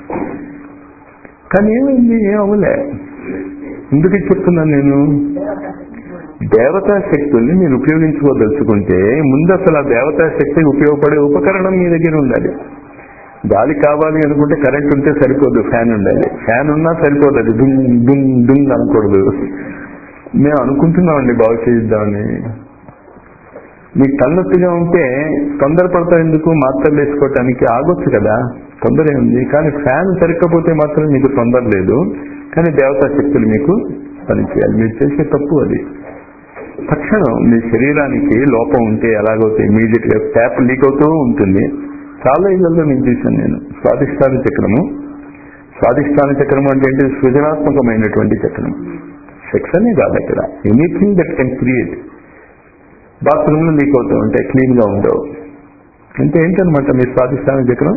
కానీ ఏమైంది ఏం అవ్వలే ఎందుకు చెప్తున్నాను నేను దేవతా శక్తుల్ని మీరు ఉపయోగించుకోదలుచుకుంటే ముందు అసలు ఆ దేవతా శక్తికి ఉపయోగపడే ఉపకరణం మీ దగ్గర ఉండాలి గాలి కావాలి అనుకుంటే కరెంట్ ఉంటే సరిపోదు ఫ్యాన్ ఉండాలి ఫ్యాన్ ఉన్నా సరిపోదు అది దుమ్ దుమ్ దుమ్ అనకూడదు మేము అనుకుంటున్నామండి బాగు చేయిద్దామని మీకు తలనొప్పిగా ఉంటే తొందరపడతా ఎందుకు మాత్రలు వేసుకోవటానికి ఆగొచ్చు కదా తొందర ఉంది కానీ ఫ్యాన్ సరికపోతే మాత్రం మీకు తొందర లేదు కానీ దేవతా శక్తులు మీకు పనిచేయాలి మీరు చేసే తప్పు అది తక్షణం మీ శరీరానికి లోపం ఉంటే ఎలాగవుతాయి ఇమీడియట్ గా ట్యాప్ లీక్ అవుతూ ఉంటుంది చాలా ఇళ్లలో నేను చూశాను నేను స్వాదిష్టాన చక్రము స్వాదిష్టాన చక్రం అంటే ఏంటి సృజనాత్మకమైనటువంటి చక్రం సెక్స్ అనే కాదు అక్కడ anything that can create bathroom లో లీక్ అవుతూ ఉంటాయి క్లీన్ గా ఉండవు అంటే ఏంటనమాట మీ స్వాదిష్టాన చక్రం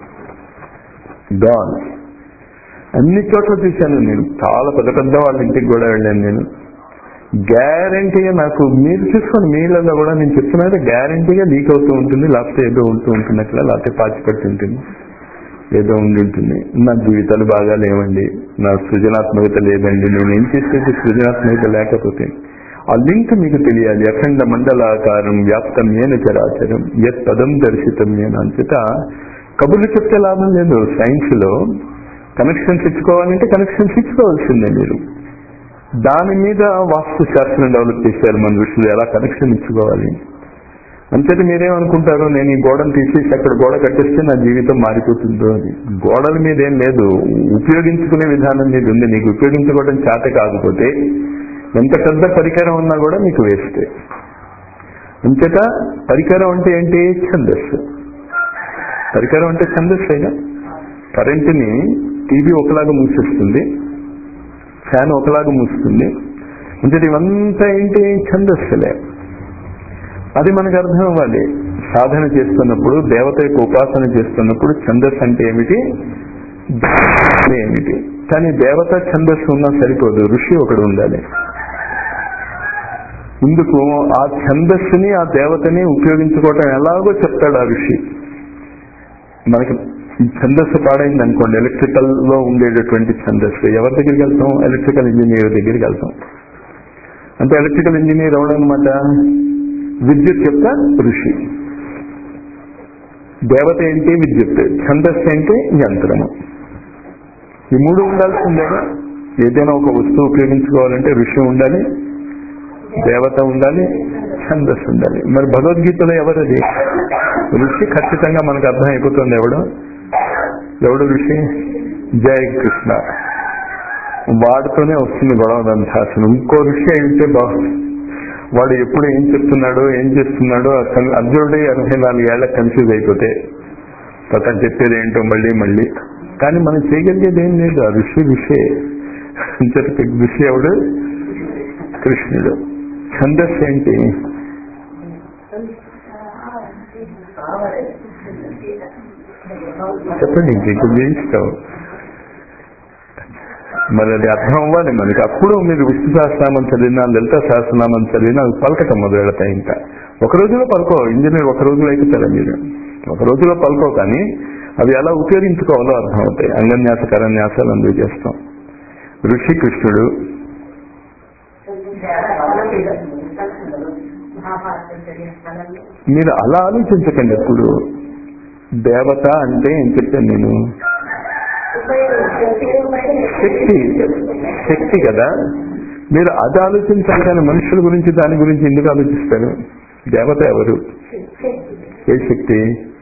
గాన్ అన్ని చోట్ల చూశాను నేను చాలా పెద్ద పెద్ద వాళ్ళ ఇంటికి కూడా వెళ్ళాను నేను గ్యారంటీగా నాకు మీరు చూసుకోండి మీలలో కూడా నేను చెప్తున్నది గ్యారంటీగా లీక్ అవుతూ ఉంటుంది లేకపోతే ఏదో ఉంటూ ఉంటుంది అట్లా లేకపోతే పాచిపట్టి ఉంటుంది ఏదో ఉండి ఉంటుంది నా జీవితాలు బాగా లేవండి నా సృజనాత్మకత లేదండి నేను ఏం చేసేది సృజనాత్మకత లేకపోతే ఆ లింక్ మీకు తెలియాలి అఖండ మండలాకారం వ్యాప్తమేన చరాచరం యత్ పదం దర్శితమేన అంచేత కబుర్లు చెప్తే లాభం లేదు సైన్స్ లో కనెక్షన్స్ ఇచ్చుకోవాలంటే కనెక్షన్స్ ఇచ్చుకోవాల్సిందే మీరు దాని మీద వాస్తు శాస్త్రం డెవలప్ చేశారు మన ఋషులు ఎలా కనెక్షన్ ఇచ్చుకోవాలి అంతేత మీరేమనుకుంటారు నేను ఈ గోడను తీసేసి అక్కడ గోడ కట్టేస్తే నా జీవితం మారిపోతుందో అని గోడల మీద ఏం లేదు ఉపయోగించుకునే విధానం మీద ఉంది నీకు ఉపయోగించుకోవడం చేత కాకపోతే ఎంత పెద్ద పరికరం ఉన్నా కూడా మీకు వేస్తే అంతేత పరికరం అంటే ఏంటి ఛందస్సు పరికరం అంటే ఛందస్సేగా కరెంటుని టీవీ ఒకలాగా మూసేస్తుంది ఫ్యాన్ ఒకలాగా మూస్తుంది అంటే ఇవంతా ఏంటి ఛందస్సులే అది మనకు అర్థం అవ్వాలి సాధన చేస్తున్నప్పుడు దేవత యొక్క ఉపాసన చేస్తున్నప్పుడు ఛందస్సు అంటే ఏమిటి అంటే ఏమిటి కానీ దేవత ఛందస్సు ఉన్నా సరిపోదు ఋషి ఒకడు ఉండాలి ఇందుకు ఆ ఛందస్సుని ఆ దేవతని ఉపయోగించుకోవటం ఎలాగో చెప్తాడు ఆ ఋషి మనకి ఈ ఛందస్సు పాడైంది అనుకోండి ఎలక్ట్రికల్ లో ఉండేటటువంటి ఛందస్సు ఎవరి దగ్గరికి వెళ్తాం ఎలక్ట్రికల్ ఇంజనీర్ దగ్గరికి వెళ్తాం అంటే ఎలక్ట్రికల్ ఇంజనీర్ ఎవడనమాట విద్యుత్ యొక్క ఋషి దేవత ఏంటి విద్యుత్ ఛందస్సు ఏంటి యంత్రము ఈ మూడు ఉండాల్సిందేగా ఏదైనా ఒక వస్తువు ఉపయోగించుకోవాలంటే ఋషి ఉండాలి దేవత ఉండాలి ఛందస్సు ఉండాలి మరి భగవద్గీతలో ఎవరది ఋషి ఖచ్చితంగా మనకు అర్థం అయిపోతుంది ఎవడు ఎవడు ఋషి జయ కృష్ణ వాడితోనే వస్తుంది గొడవ అసలు ఇంకో ఋషి అయితే బాగుంది వాడు ఎప్పుడు ఏం చెప్తున్నాడో ఏం చేస్తున్నాడో అసలు అర్జునుడి అరవై నాలుగేళ్ల కన్ఫ్యూజ్ అయిపోతే అతను చెప్పేది ఏంటో మళ్ళీ మళ్ళీ కానీ మనం చేయగలిగేది ఏం లేదు ఆ ఋషి ఋషి ఋషి ఎవడు కృష్ణుడు ఛందస్సు ఏంటి చెప్పండి ఇంక చేయిస్తావు మరి అది అర్థం అవ్వాలి మనకి అప్పుడు మీరు విష్ణు సహస్రనామం చదివినా లలిత సహస్రనామం చదివినా అవి పలకటం మొదలు పెడతాయి ఇంకా ఒక రోజులో పలుకో ఇంజనీర్ ఒక రోజులో ఎక్కుతారా మీరు ఒక రోజులో పలుకో కానీ అవి ఎలా ఉపయోగించుకోవాలో అర్థం అవుతాయి అంగన్యాస కరన్యాసాలు అందుకు చేస్తాం ఋషి కృష్ణుడు మీరు అలా ఆలోచించకండి ఎప్పుడు దేవత అంటే ఏం చెప్పాను నేను శక్తి శక్తి కదా మీరు అది ఆలోచించాలి కానీ మనుషుల గురించి దాని గురించి ఎందుకు ఆలోచిస్తారు దేవత ఎవరు ఏ శక్తి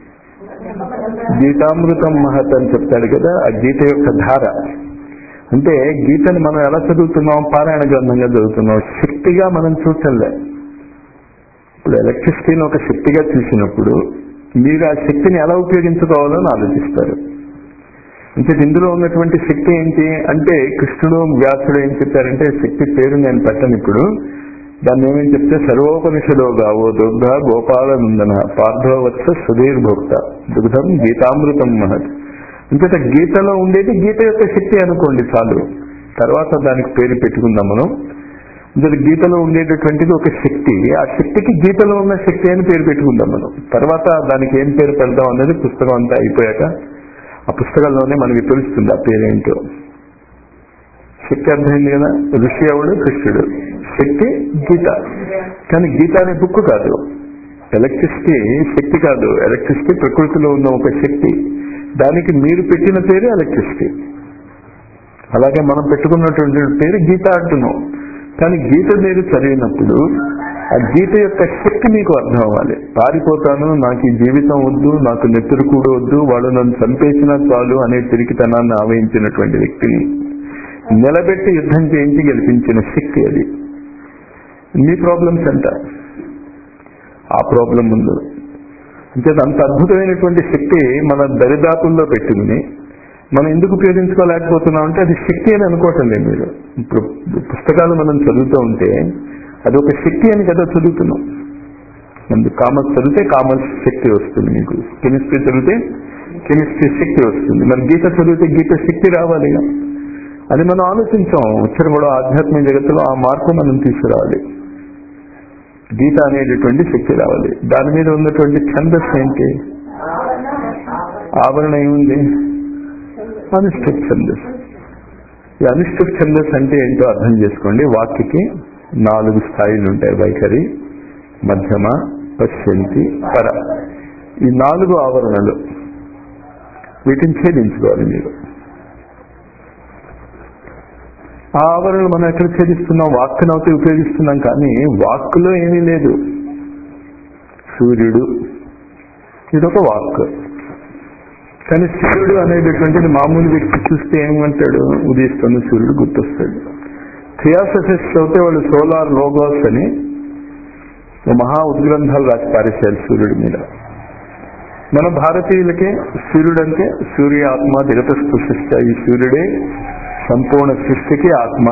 గీతామృతం మహత్ అని చెప్తాడు కదా ఆ గీత యొక్క ధార అంటే గీతని మనం ఎలా చదువుతున్నాం పారాయణ గ్రంథంగా చదువుతున్నాం శక్తిగా మనం చూసలే ఇప్పుడు ఎలక్ట్రిసిటీని ఒక శక్తిగా చూసినప్పుడు మీరు ఆ శక్తిని ఎలా ఉపయోగించుకోవాలో అని ఆలోచిస్తారు అంటే ఇందులో ఉన్నటువంటి శక్తి ఏంటి అంటే కృష్ణుడు వ్యాసుడు ఏం చెప్పారంటే శక్తి పేరు నేను పెట్టను ఇప్పుడు దాన్ని ఏమేం చెప్తే సర్వోపనిషదో గావో దుగ్ధ గోపాల నందన పార్థవత్స సుధీర్ భోక్త దుగ్ధం గీతామృతం మహత్ ఇంకట గీతలో ఉండేది గీత యొక్క శక్తి అనుకోండి చాలు తర్వాత దానికి పేరు పెట్టుకుందాం మనం ఇందులో గీతలో ఉండేటటువంటిది ఒక శక్తి ఆ శక్తికి గీతలో ఉన్న శక్తి అని పేరు పెట్టుకుందాం మనం తర్వాత దానికి ఏం పేరు పెడదాం అనేది పుస్తకం అంతా అయిపోయాక ఆ పుస్తకంలోనే మనకి తెలుస్తుంది ఆ పేరేంటో శక్తి అర్థమైంది కదా ఋషి ఎవడు కృష్ణుడు శక్తి గీత కానీ గీత అనే బుక్ కాదు ఎలక్ట్రిసిటీ శక్తి కాదు ఎలక్ట్రిసిటీ ప్రకృతిలో ఉన్న ఒక శక్తి దానికి మీరు పెట్టిన పేరు ఎలక్ట్రిసిటీ అలాగే మనం పెట్టుకున్నటువంటి పేరు గీత అంటున్నాం కానీ గీత మీరు చదివినప్పుడు ఆ గీత యొక్క శక్తి మీకు అర్థం అవ్వాలి పారిపోతాను నాకు ఈ జీవితం వద్దు నాకు నెత్తురు కూడా వద్దు వాడు నన్ను చంపేసినా చాలు అనే తిరిగితనాన్ని ఆవహించినటువంటి వ్యక్తిని నిలబెట్టి యుద్ధం చేయించి గెలిపించిన శక్తి అది మీ ప్రాబ్లమ్స్ ఎంత ఆ ప్రాబ్లం ముందు అంటే అంత అద్భుతమైనటువంటి శక్తి మన దరిదాపుల్లో పెట్టుకుని మనం ఎందుకు ఉపయోగించుకోలేకపోతున్నాం అంటే అది శక్తి అని అనుకోవటం లేదు మీరు ఇప్పుడు పుస్తకాలు మనం చదువుతూ ఉంటే అది ఒక శక్తి అని కదా చదువుతున్నాం ముందు కామర్స్ చదివితే కామర్స్ శక్తి వస్తుంది మీకు కెమిస్ట్రీ చదివితే కెమిస్ట్రీ శక్తి వస్తుంది మరి గీత చదివితే గీత శక్తి రావాలిగా అది మనం ఆలోచించాం వచ్చారు కూడా ఆధ్యాత్మిక జగత్తులో ఆ మార్పు మనం తీసుకురావాలి గీత అనేటటువంటి శక్తి రావాలి దాని మీద ఉన్నటువంటి ఛందస్సు ఏంటి ఆవరణ ఏముంది అనుష్ఠిత్ ఛందస్ ఈ అనుష్ఠిత్ ఛందస్ అంటే ఏంటో అర్థం చేసుకోండి వాక్యకి నాలుగు స్థాయిలు ఉంటాయి వైఖరి మధ్యమ పశ్యంతి పర ఈ నాలుగు ఆవరణలు వీటిని ఛేదించుకోవాలి మీరు ఆ ఆవరణలు మనం ఎక్కడ ఛేదిస్తున్నాం వాక్కునవుతే ఉపయోగిస్తున్నాం కానీ వాక్కులో ఏమీ లేదు సూర్యుడు ఇదొక వాక్ కానీ సూర్యుడు అనేటటువంటిది మామూలు వ్యక్తి చూస్తే ఏమంటాడు ఉదయిస్తున్న సూర్యుడు గుర్తొస్తాడు థియాసఫిస్ అయితే వాళ్ళు సోలార్ లోగోస్ అని ఓ మహా ఉద్గ్రంథాలు రాసి పారేశారు సూర్యుడి మీద మన భారతీయులకి సూర్యుడు అంటే సూర్య ఆత్మ జగత సృష్టిష్ట ఈ సూర్యుడే సంపూర్ణ సృష్టికి ఆత్మ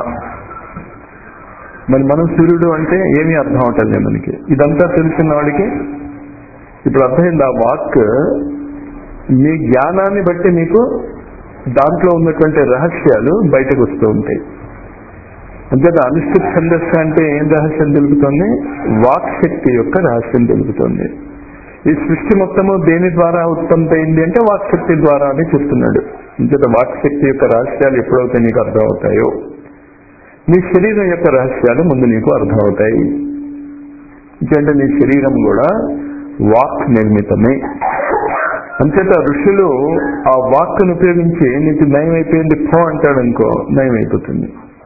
మరి మనం సూర్యుడు అంటే ఏమీ అర్థం అవటం మనకి ఇదంతా తెలిసిన వాడికి ఇప్పుడు అర్థమైంది ఆ వాక్ మీ జ్ఞానాన్ని బట్టి మీకు దాంట్లో ఉన్నటువంటి రహస్యాలు బయటకు వస్తూ ఉంటాయి అంతేత అనుష్ఠిత ఛందస్సు అంటే ఏం రహస్యం తెలుపుతుంది వాక్ శక్తి యొక్క రహస్యం తెలుపుతుంది ఈ సృష్టి మొత్తము దేని ద్వారా ఉత్పన్నమైంది అంటే వాక్ శక్తి ద్వారా అని చెప్తున్నాడు అంతేత వాక్ శక్తి యొక్క రహస్యాలు ఎప్పుడైతే నీకు అర్థమవుతాయో నీ శరీరం యొక్క రహస్యాలు ముందు నీకు అర్థమవుతాయి ఎందుకంటే నీ శరీరం కూడా వాక్ నిర్మితమే అంచేత ఋషులు ఆ వాక్ను ఉపయోగించి నీకు నయం అయిపోయింది పో అంటాడు అనుకో నయం అయిపోతుంది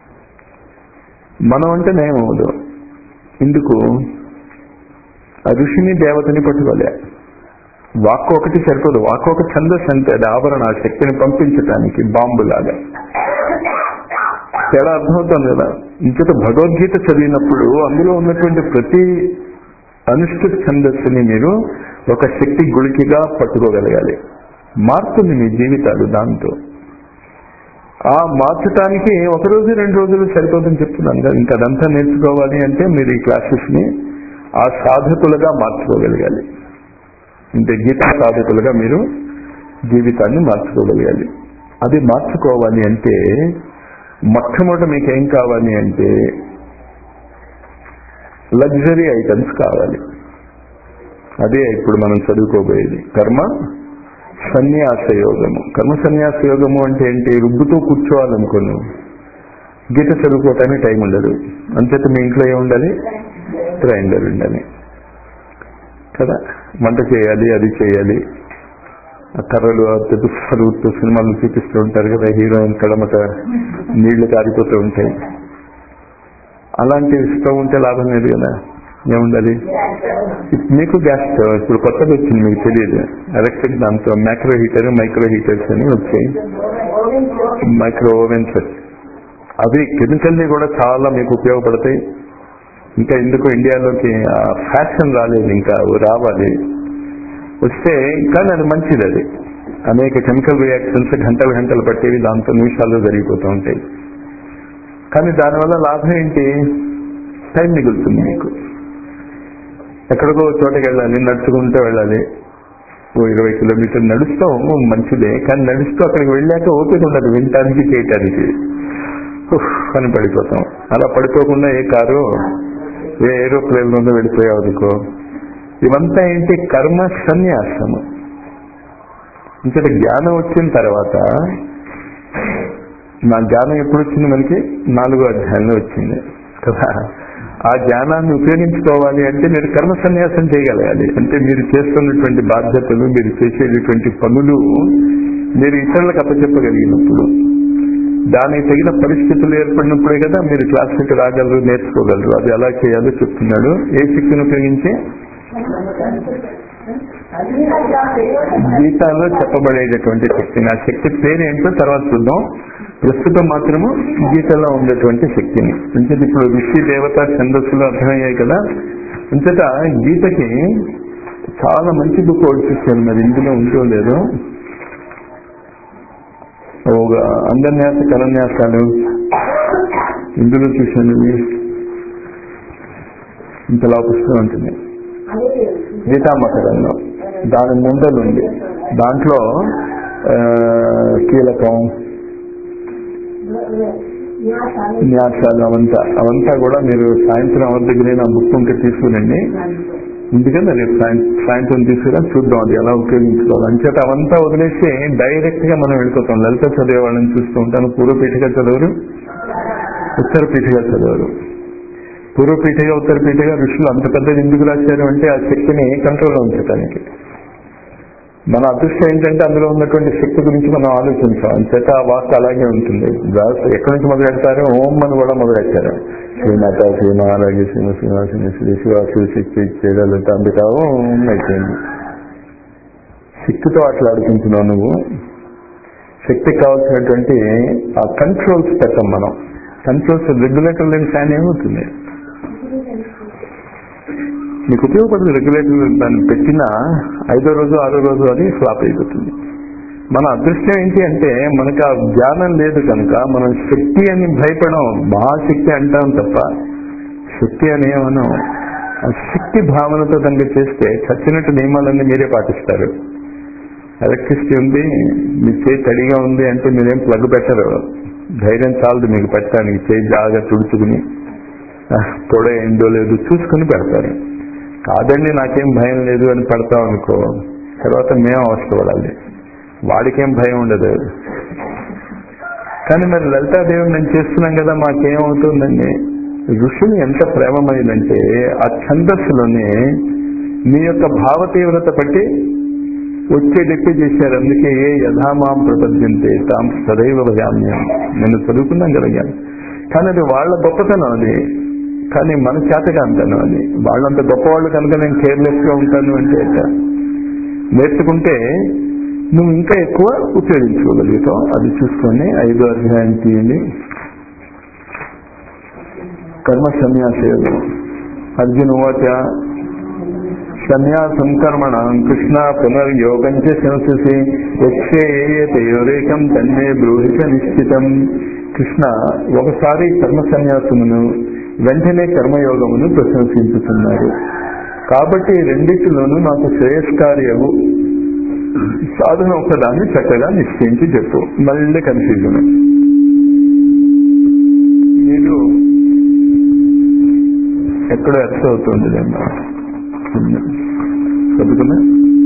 మనం అంటే నయం అవ్వదు ఎందుకు ఆ ఋషిని దేవతని పట్టుకోలే వాక్కు ఒకటి సరిపోదు వాక్కు ఒక ఛందస్ అంటే అది ఆభరణ ఆ శక్తిని పంపించటానికి బాంబులాగా తేడా అర్థమవుతుంది కదా ఇంకట భగవద్గీత చదివినప్పుడు అందులో ఉన్నటువంటి ప్రతి అనుష్ఠిత ఛందస్సుని మీరు ఒక శక్తి గుళికిగా పట్టుకోగలగాలి మారుతుంది మీ జీవితాలు దాంతో ఆ మార్చడానికి ఒక రోజు రెండు రోజులు సరిపోదని చెప్తున్నాను కదా ఇంకా అదంతా నేర్చుకోవాలి అంటే మీరు ఈ క్లాసెస్ ని ఆ సాధకులుగా మార్చుకోగలగాలి అంటే గీతా సాధకులుగా మీరు జీవితాన్ని మార్చుకోగలగాలి అది మార్చుకోవాలి అంటే మొట్టమొదట మీకు ఏం కావాలి అంటే లగ్జరీ ఐటమ్స్ కావాలి అదే ఇప్పుడు మనం చదువుకోబోయేది కర్మ సన్యాస యోగము కర్మ సన్యాస యోగము అంటే ఏంటి రుబ్బుతో కూర్చోవాలనుకోను గీత చదువుకోవటానికి టైం ఉండదు అంతేత మీ ఇంట్లో ఏముండాలి గ్రైండర్ ఉండాలి కదా వంట చేయాలి అది చేయాలి ఆ కర్రలు తుఫరుతూ సినిమాలు చూపిస్తూ ఉంటారు కదా హీరోయిన్ కడమట నీళ్లు కారిపోతూ ఉంటాయి అలాంటివి స్టవ్ ఉంటే లాభం లేదు కదా ఏముండాలి మీకు గ్యాస్ స్టవ్ ఇప్పుడు కొత్తది వచ్చింది మీకు తెలియదు ఎలక్ట్రిక్ దాంతో మైక్రో హీటర్ మైక్రో హీటర్స్ అని వచ్చాయి మైక్రో ఓవెన్స్ అవి కెమికల్లీ కూడా చాలా మీకు ఉపయోగపడతాయి ఇంకా ఎందుకు ఇండియాలోకి ఫ్యాషన్ రాలేదు ఇంకా రావాలి వస్తే కానీ అది మంచిది అది అనేక కెమికల్ రియాక్షన్స్ గంటలు గంటలు పట్టేవి దాంతో నిమిషాల్లో జరిగిపోతూ ఉంటాయి కానీ దానివల్ల లాభం ఏంటి టైం మిగులుతుంది మీకు ఎక్కడికో చోటకి వెళ్ళాలి నడుచుకుంటూ వెళ్ళాలి ఓ ఇరవై కిలోమీటర్లు నడుస్తాం మంచిదే కానీ నడుస్తూ అక్కడికి వెళ్ళాక ఓపిక ఉండదు వినటానికి చేయటానికి అని పడిపోతాం అలా పడిపోకుండా ఏ కారు ఏ ఏరోప్లేన్ నుండి వెళ్ళిపోయావు అనుకో ఇవంతా ఏంటి కర్మ సన్యాసము ఇంతటి జ్ఞానం వచ్చిన తర్వాత నా జ్ఞానం ఎప్పుడు వచ్చింది మనకి నాలుగో అధ్యాయంలో వచ్చింది కదా ఆ జ్ఞానాన్ని ఉపయోగించుకోవాలి అంటే మీరు కర్మ సన్యాసం చేయగలగాలి అంటే మీరు చేస్తున్నటువంటి బాధ్యతలు మీరు చేసేటటువంటి పనులు మీరు ఇతరులకు అప్పచెప్పగలిగినప్పుడు దానికి తగిన పరిస్థితులు ఏర్పడినప్పుడే కదా మీరు క్లాస్కి రాగలరు నేర్చుకోగలరు అది ఎలా చేయాలో చెప్తున్నాడు ఏ శక్తిని ఉపయోగించి గీతాలో చెప్పబడేటటువంటి శక్తిని ఆ శక్తి పేరు ఏంటో తర్వాత చూద్దాం ప్రస్తుతం మాత్రము గీతలో ఉండేటువంటి శక్తిని అంచేత ఇప్పుడు ఋషి దేవత ఛందస్సులు అర్థమయ్యాయి కదా అంచేత గీతకి చాలా మంచి బుక్ ఓడిపిస్తాను మరి ఇందులో ఉంటో లేదో ఒక అందన్యాస కలన్యాసాలు ఇందులో చూశాను ఇంతలా పుస్తకం ఉంటుంది గీతామకరంలో దాని ముందలు ఉంది దాంట్లో కీలకం న్యాసాలు అవంతా అవంతా కూడా మీరు సాయంత్రం అవర్ దగ్గర నా బుక్ ఉంటే తీసుకునండి ఎందుకంటే రేపు సాయం- సాయంత్రం తీసుకురా చూద్దాం అది ఎలా ఉపయోగించుకోవాలి అంచేత అవంతా వదిలేసి డైరెక్ట్ గా మనం వెళ్ళిపోతాం లలిత చదివే వాళ్ళని చూస్తూ ఉంటాను పూర్వపీఠగా చదవరు ఉత్తర పీఠగా చదవరు పూర్వపీఠగా ఉత్తర పీఠగా ఋషులు అంత పెద్దది ఎందుకు రాశారు అంటే ఆ శక్తిని కంట్రోల్లో ఉంచడానికి మన అదృష్టం ఏంటంటే అందులో ఉన్నటువంటి శక్తి గురించి మనం ఆలోచించాం అంచేత ఆ వాక్ అలాగే ఉంటుంది దాస్ ఎక్కడి నుంచి మొదలు పెడతారు ఓం అని కూడా మొదలు పెట్టారు శ్రీనాథ శ్రీమహారాజు శ్రీమ శ్రీనివాసిన శ్రీ శివాసు శక్తి చేయగలుగుతా అంబికా ఓం అయిపోయింది శక్తితో ఆటలాడుకుంటున్నావు నువ్వు శక్తికి కావాల్సినటువంటి ఆ కంట్రోల్స్ పెట్టం మనం కంట్రోల్స్ రెగ్యులేటర్ లేని ఫ్యాన్ ఏమవుతుంది మీకు ఉపయోగపడదు రెగ్యులేటర్ దాన్ని పెట్టిన ఐదో రోజు ఆరో రోజు అది ఫ్లాప్ అయిపోతుంది మన అదృష్టం ఏంటి అంటే మనకు ఆ జ్ఞానం లేదు కనుక మనం శక్తి అని భయపడం మహాశక్తి అంటాం తప్ప శక్తి అని ఏమనం ఆ శక్తి భావనతో కనుక చేస్తే చచ్చినట్టు నియమాలన్నీ మీరే పాటిస్తారు ఎలక్ట్రిసిటీ ఉంది మీ చేయి తడిగా ఉంది అంటే మీరేం ప్లగ్ పెట్టరు ధైర్యం చాలదు మీకు పెట్టడానికి చేయి జాగా తుడుచుకుని ఆ, పొడ ఏందో లేదు చూసుకుని పెడతారు కాదండి నాకేం భయం లేదు అని పెడతాం అనుకో తర్వాత మేము అవసరపడాలి వాడికేం భయం ఉండదు కానీ మరి లలితాదేవి నేను చేస్తున్నాం కదా మాకేమవుతుందండి ఋషులు ఎంత ప్రేమమైందంటే ఆ ఛందస్సులోనే మీ యొక్క భావ తీవ్రత బట్టి వచ్చేటట్టు చేశారు అందుకే ఏ యథామాం ప్రపద్యంతే తాం సదైవ భయామ్యం నేను చదువుకున్నాం కదా జ్ఞానం. కానీ అది వాళ్ళ గొప్పతనం అది కానీ మన చేతగా అంటాను అది వాళ్ళంత గొప్పవాళ్ళు కనుక నేను కేర్లెస్ గా ఉంటాను అంటే ఎట్లా? నేర్చుకుంటే నువ్వు ఇంకా ఎక్కువ ఉపయోగించుకోగలుగుతావు అది చూసుకొని ఐదో అధ్యాయం తీయండి కర్మ సన్యాస యోగం అర్జున ఉవాచ సన్యాసం కర్మణ కృష్ణ పునర్యోగం చ శంససి యక్షేయతయోరేకం తన్నే బ్రూహిత నిశ్చితం కృష్ణ ఒకసారి కర్మ సన్యాసమును వెంటనే కర్మయోగమును ప్రశంసించుతున్నారు కాబట్టి రెండిటిలోనూ నాకు శ్రేయస్కార్యము సాధన ఒక్కదాన్ని చక్కగా నిశ్చయించి చెప్పు మళ్ళీ కన్ఫ్యూజన్ మీరు ఎక్కడో ఎక్స్ అవుతుంది లేమ్మా చదువుకున్నా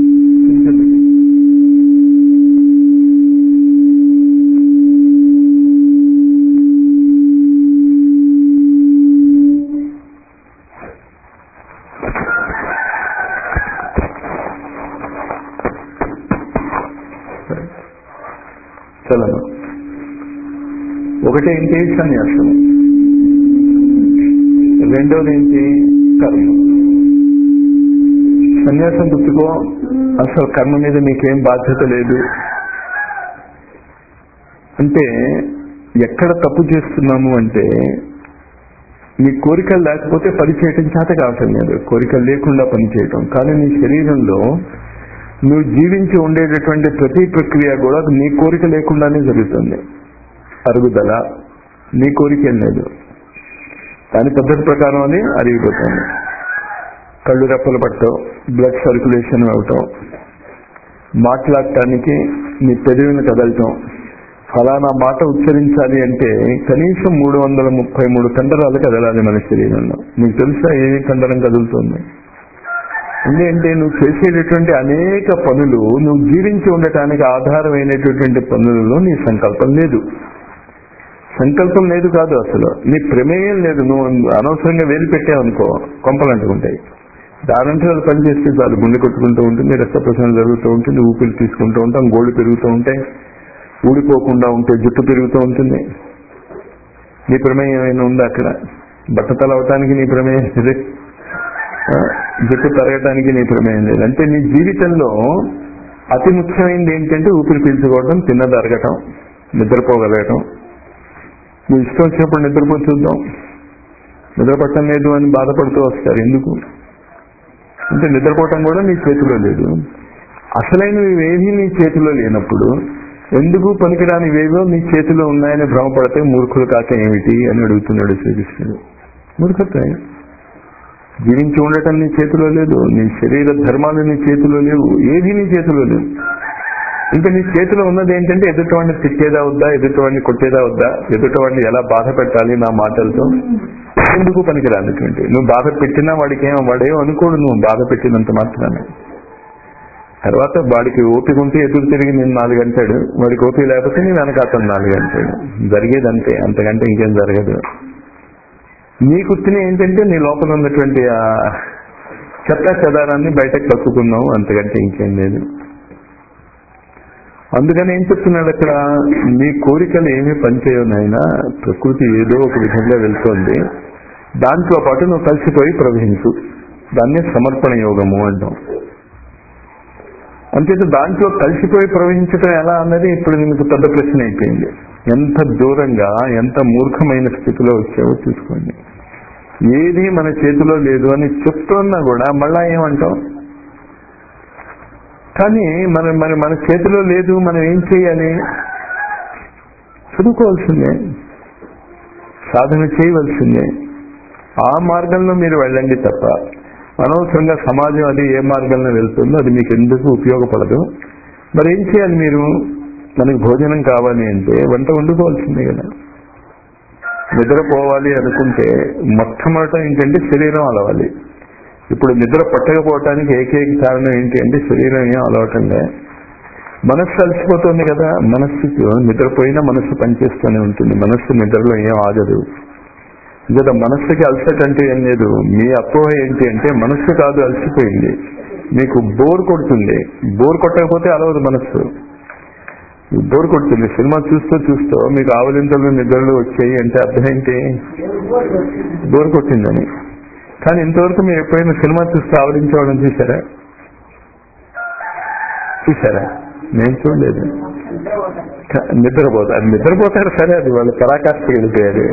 చలను ఒకటేంటి సన్యాసం రెండోది ఏంటి కర్మ సన్యాసం పుచ్చుకో అసలు కర్మ మీద నీకేం బాధ్యత లేదు అంటే ఎక్కడ తప్పు చేస్తున్నాము అంటే నీ కోరికలు లేకపోతే పని చేయటం చేత కావటం లేదు కోరికలు లేకుండా పని చేయటం కానీ నీ శరీరంలో నువ్వు జీవించి ఉండేటటువంటి ప్రతి ప్రక్రియ కూడా నీ కోరిక లేకుండానే జరుగుతుంది అరుగుదల నీ కోరిక ఏం లేదు దాని పద్ధతి ప్రకారం అది అరిగిపోతుంది కళ్ళు రెప్పలు పట్టడం బ్లడ్ సర్క్యులేషన్ అవటం మాట్లాడటానికి నీ పెదవిని కదలటం ఫలానా మాట ఉచ్చరించాలి అంటే కనీసం మూడు వందల ముప్పై మూడు కండరాలు కదలాలి మన శరీరంలో నీకు తెలుసా ఏ కండరం కదులుతుంది ఎందుకంటే నువ్వు చేసేటటువంటి అనేక పనులు నువ్వు జీవించి ఉండటానికి ఆధారమైనటువంటి పనులలో నీ సంకల్పం లేదు సంకల్పం లేదు కాదు అసలు నీ ప్రమేయం లేదు నువ్వు అనవసరంగా వేలు పెట్టావనుకో కొంపలు అంటుకుంటాయి దానంటే అది పనిచేస్తే చాలు గుండె కొట్టుకుంటూ ఉంటుంది రక్త ప్రసరణ జరుగుతూ ఉంటుంది ఊపిరి తీసుకుంటూ ఉంటాం గోళ్ళు పెరుగుతూ ఉంటాయి ఊడిపోకుండా ఉంటే జుట్టు పెరుగుతూ ఉంటుంది నీ ప్రమేయం ఏమైనా ఉందా అక్కడ బట్టతల అవటానికి నీ ప్రమేయం లేదు ఆ, జుట్టు పెరగటానికి నీ ప్రమేయం లేదు అంటే నీ జీవితంలో అతి ముఖ్యమైనది ఏంటంటే ఊపిరి పీల్చుకోవడం తిన్నది అరగటం నిద్రపోగలగటం నువ్వు ఇష్టం వచ్చినప్పుడు నిద్రపో చూద్దాం నిద్రపట్టం లేదు అని బాధపడుతూ వస్తారు ఎందుకు అంటే నిద్రపోవటం కూడా నీ చేతిలో లేదు అసలైనవి ఏమీ నీ చేతిలో లేనప్పుడు ఎందుకు పనికిరాని వేవో నీ చేతిలో ఉన్నాయని భ్రమపడితే మూర్ఖులు కాక ఏమిటి అని అడుగుతున్నాడు శ్రీకృష్ణుడు మూర్ఖత్వం జీవించి ఉండటం నీ చేతిలో లేదు నీ శరీర ధర్మాలు నీ చేతిలో లేవు ఏది నీ చేతిలో లేవు ఇంకా నీ చేతిలో ఉన్నది ఏంటంటే ఎదుటివాడిని తిట్టేదా వద్దా ఎదుటివాడిని కొట్టేదా వద్దా ఎదుటివాడిని ఎలా బాధ పెట్టాలి నా మాటలతో ఎందుకు పనికిరానటువంటి నువ్వు బాధ పెట్టినా వాడికి ఏమో వాడేమో అనుకోడు నువ్వు బాధ పెట్టినంత మాత్రాన్ని తర్వాత వాడికి ఓపిక ఉంటే ఎదురు తిరిగి నేను నాలుగు అంటాడు వాడికి ఓపిక లేకపోతే నేను వెనక అతను నాలుగు అంటాడు జరిగేది అంతే అంతకంటే ఇంకేం జరగదు నీ కుర్తిని ఏంటంటే నీ లోపల ఉన్నటువంటి ఆ చెత్త చెదారాన్ని బయటకు కక్కుకున్నావు అంతకంటే ఇంకేం లేదు అందుకని ఏం చెప్తున్నాడు అక్కడ నీ కోరికలు ఏమీ పనిచేయవు నాయనా ప్రకృతి ఏదో ఒక విధంగా వెళ్తోంది దాంతో పాటు నువ్వు కలిసిపోయి ప్రవహించు దాన్నే సమర్పణ యోగము అంటాం అంతేత దాంట్లో కలిసిపోయి ప్రవహించడం ఎలా అన్నది ఇప్పుడు నీకు పెద్ద ప్రశ్న అయిపోయింది ఎంత దూరంగా ఎంత మూర్ఖమైన స్థితిలో వచ్చావో చూసుకోండి ఏది మన చేతిలో లేదు అని చెప్తున్నా కూడా మళ్ళా ఏమంటాం కానీ మన మన మన చేతిలో లేదు మనం ఏం చేయాలి చదువుకోవాల్సిందే సాధన చేయవలసిందే ఆ మార్గంలో మీరు వెళ్ళండి తప్ప అనవసరంగా సమాజం అది ఏ మార్గంలో వెళ్తుందో అది మీకు ఎందుకు ఉపయోగపడదు మరి ఏం చేయాలి మీరు మనకి భోజనం కావాలి అంటే వంట వండుకోవాల్సిందే కదా నిద్రపోవాలి అనుకుంటే మొట్టమొదట ఏంటంటే శరీరం అలవాలి ఇప్పుడు నిద్ర పట్టకపోవటానికి ఏకైక కారణం ఏంటి అంటే శరీరం ఏం అలవటంలే మనస్సు అలసిపోతుంది కదా మనస్సుకు నిద్రపోయినా మనస్సు పనిచేస్తూనే ఉంటుంది మనస్సు నిద్రలో ఏం ఆగదు లేదా మనస్సుకి అలసట అంటే ఏం లేదు మీ అపోహ ఏంటి అంటే మనస్సు కాదు అలసిపోయింది మీకు బోర్ కొడుతుంది బోర్ కొట్టకపోతే అలవదు మనస్సు బోర్ కొడుతుంది సినిమా చూస్తూ చూస్తూ మీకు ఆవలింతలు నిద్రలు వచ్చాయి అంటే అర్థం ఏంటి బోర్ కొట్టిందని కానీ ఇంతవరకు మీరు ఎప్పుడైనా సినిమా చూస్తూ ఆవరించవడం చూసారా చూసారా నేను చూడలేదు క- నిద్రపోతారు అది నిద్రపోతారు సరే అది వాళ్ళు పరాకాష్ఠకి వెళ్ళిపోయారు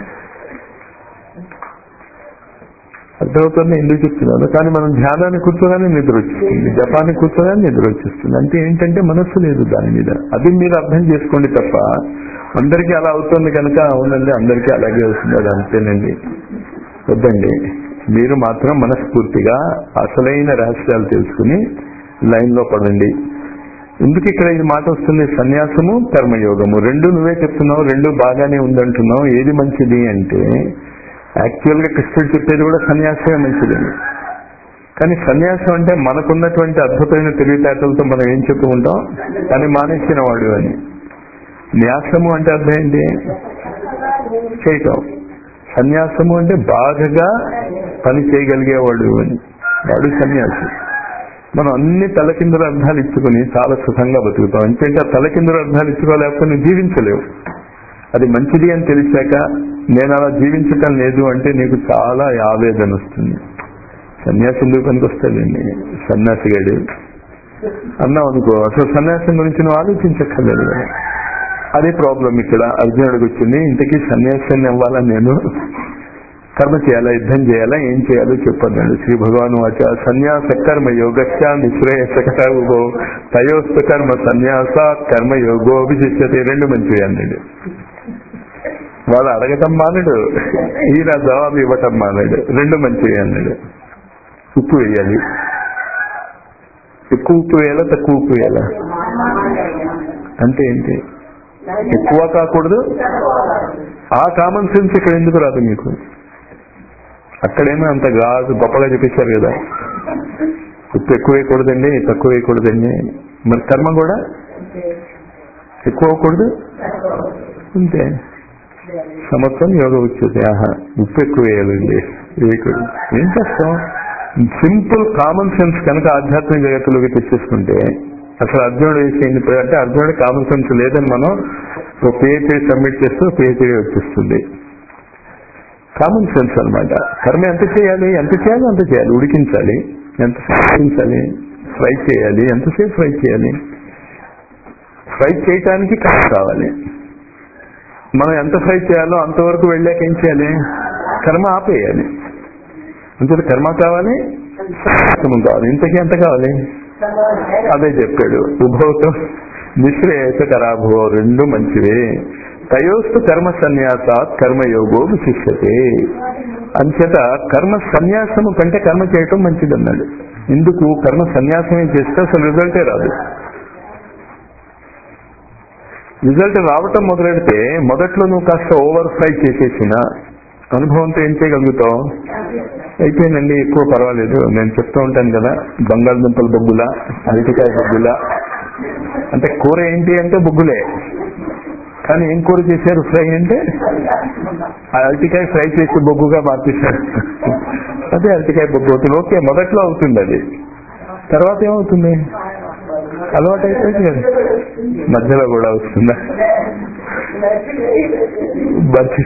అర్థమవుతుంది ఎందుకు చెప్తున్నాను కానీ మనం ధ్యానాన్ని కూర్చోగానే నిద్ర వచ్చేస్తుంది జపాన్ని కూర్చోగానే నిద్ర వచ్చేస్తుంది అంటే ఏంటంటే మనస్సు లేదు దాని మీద అది మీరు అర్థం చేసుకోండి తప్ప అందరికీ అలా అవుతుంది కనుక అవునండి అందరికీ అలాగే అవుతుంది అది అంతేనండి వద్దండి మీరు మాత్రం మనస్ఫూర్తిగా అసలైన రహస్యాలు తెలుసుకుని లైన్ లో పడండి ఎందుకు ఇక్కడ ఇది మాట వస్తుంది సన్యాసము కర్మయోగము రెండు నువ్వే చెప్తున్నావు రెండు బాగానే ఉందంటున్నావు ఏది మంచిది అంటే యాక్చువల్ గా కృష్ణుడు చెప్పేది కూడా సన్యాసమే మంచిదని కానీ సన్యాసం అంటే మనకున్నటువంటి అద్భుతమైన తెలివితేటలతో మనం ఏం చెప్పుకుంటాం అని మానేసిన వాడు అని న్యాసము అంటే అర్థం ఏంటి చేయటం సన్యాసము అంటే బాధగా పని చేయగలిగేవాడు అని వాడు సన్యాసి మనం అన్ని తలకిందుల అర్థాలు ఇచ్చుకుని చాలా సుఖంగా బతుకుతాం ఎందుకంటే ఆ తలకిందుల అర్థాలు ఇచ్చుకోలేకపోతే నువ్వు జీవించలేవు అది మంచిది అని తెలిసాక నేను అలా జీవించటం లేదు అంటే నీకు చాలా ఆవేదన వస్తుంది సన్యాసి ఎందుకు పనికొస్తాడండి సన్యాసిగాడు అన్నావు అనుకో అసలు సన్యాసం గురించి నువ్వు ఆలోచించక్కర్లేదు కదా అదే ప్రాబ్లం ఇక్కడ అర్జునుడికి వచ్చింది ఇంతకీ సన్యాసాన్ని అవ్వాలా నేను కర్మ చేయాలా యుద్ధం చేయాలా ఏం చేయాలో చెప్పన్నాడు శ్రీ భగవాన్ వాచ సన్యాస కర్మ యోగశ్చ నిశ్రేయసకట ఉభో తయోస్త కర్మ సన్యాస కర్మ యోగో అభిశిష్యతే రెండు మంచివి అన్నాడు వాడు అడగటం మానడు ఈయన జవాబు ఇవ్వటం మానాడు రెండు మంచివి అన్నాడు ఉప్పు వేయాలి ఎక్కువ ఉప్పు వేయాలా తక్కువ ఉప్పు వేయాలా అంటే ఏంటి ఎక్కువ కాకూడదు ఆ కామన్ సెన్స్ ఇక్కడ ఎందుకు రాదు మీకు అక్కడేమో అంత గాజు గొప్పగా చెప్పేశారు కదా ఉప్పు ఎక్కువ వేయకూడదండి తక్కువ వేయకూడదండి మరి కర్మ కూడా ఎక్కువ అవ్వకూడదు అంతే సమత్వం యోగ వచ్చేది ఆహా ఉప్పు ఎక్కువ వేయాలండి వేయకూడదు ఏం చేస్తాం సింపుల్ కామన్ సెన్స్ కనుక ఆధ్యాత్మిక జగత్తులోకి తెచ్చేసుకుంటే అసలు అర్జునుడు వేసేయండి అంటే అర్జునుడు కామన్ సెన్స్ లేదని మనం ఒక పిహెచ్డీ సబ్మిట్ చేస్తూ పిహెచ్డీ వచ్చేస్తుంది కామన్ సెన్స్ అన్నమాట కర్మ ఎంత చేయాలి ఎంత చేయాలి అంత చేయాలి ఉడికించాలి ఎంతసేపు ఉడికించాలి ఫ్రై చేయాలి ఎంతసేపు ఫ్రై చేయాలి ఫ్రై చేయటానికి కర్మ కావాలి మనం ఎంత ఫ్రై చేయాలో అంతవరకు వెళ్ళాక ఏం చేయాలి కర్మ ఆపేయాలి అంతే కర్మ కావాలి సన్యాసము కావాలి ఇంతకీ ఎంత కావాలి అదే చెప్పాడు ఉభవతో నిశ్రేయస కరాభో రెండు మంచివే తయోస్తు కర్మ సన్యాసాత్ కర్మయోగో విశిష్యతే అంచేత కర్మ సన్యాసము కంటే కర్మ చేయటం మంచిదన్నాడు ఎందుకు కర్మ సన్యాసమే చేస్తే అసలు రిజల్టే రాదు రిజల్ట్ రావటం మొదలెడితే మొదట్లో నువ్వు కాస్త ఓవర్ ఫ్రై చేసేసిన అనుభవంతో ఏం చేయగలుగుతావు అయిపోయిందండి ఎక్కువ పర్వాలేదు నేను చెప్తూ ఉంటాను కదా బంగాళదుంపల బొగ్గుల అరటికాయ బొగ్గుల అంటే కూర ఏంటి అంటే బొగ్గులే కానీ ఏం కూర చేశారు ఫ్రై అంటే ఆ అరటికాయ ఫ్రై చేసి బొగ్గుగా మార్చేశారు అదే అరటికాయ బొగ్గు అవుతుంది ఓకే మొదట్లో అవుతుంది అది తర్వాత ఏమవుతుంది అలవాటు అయిపోయింది కదా మధ్యలో కూడా వస్తుందా మంచి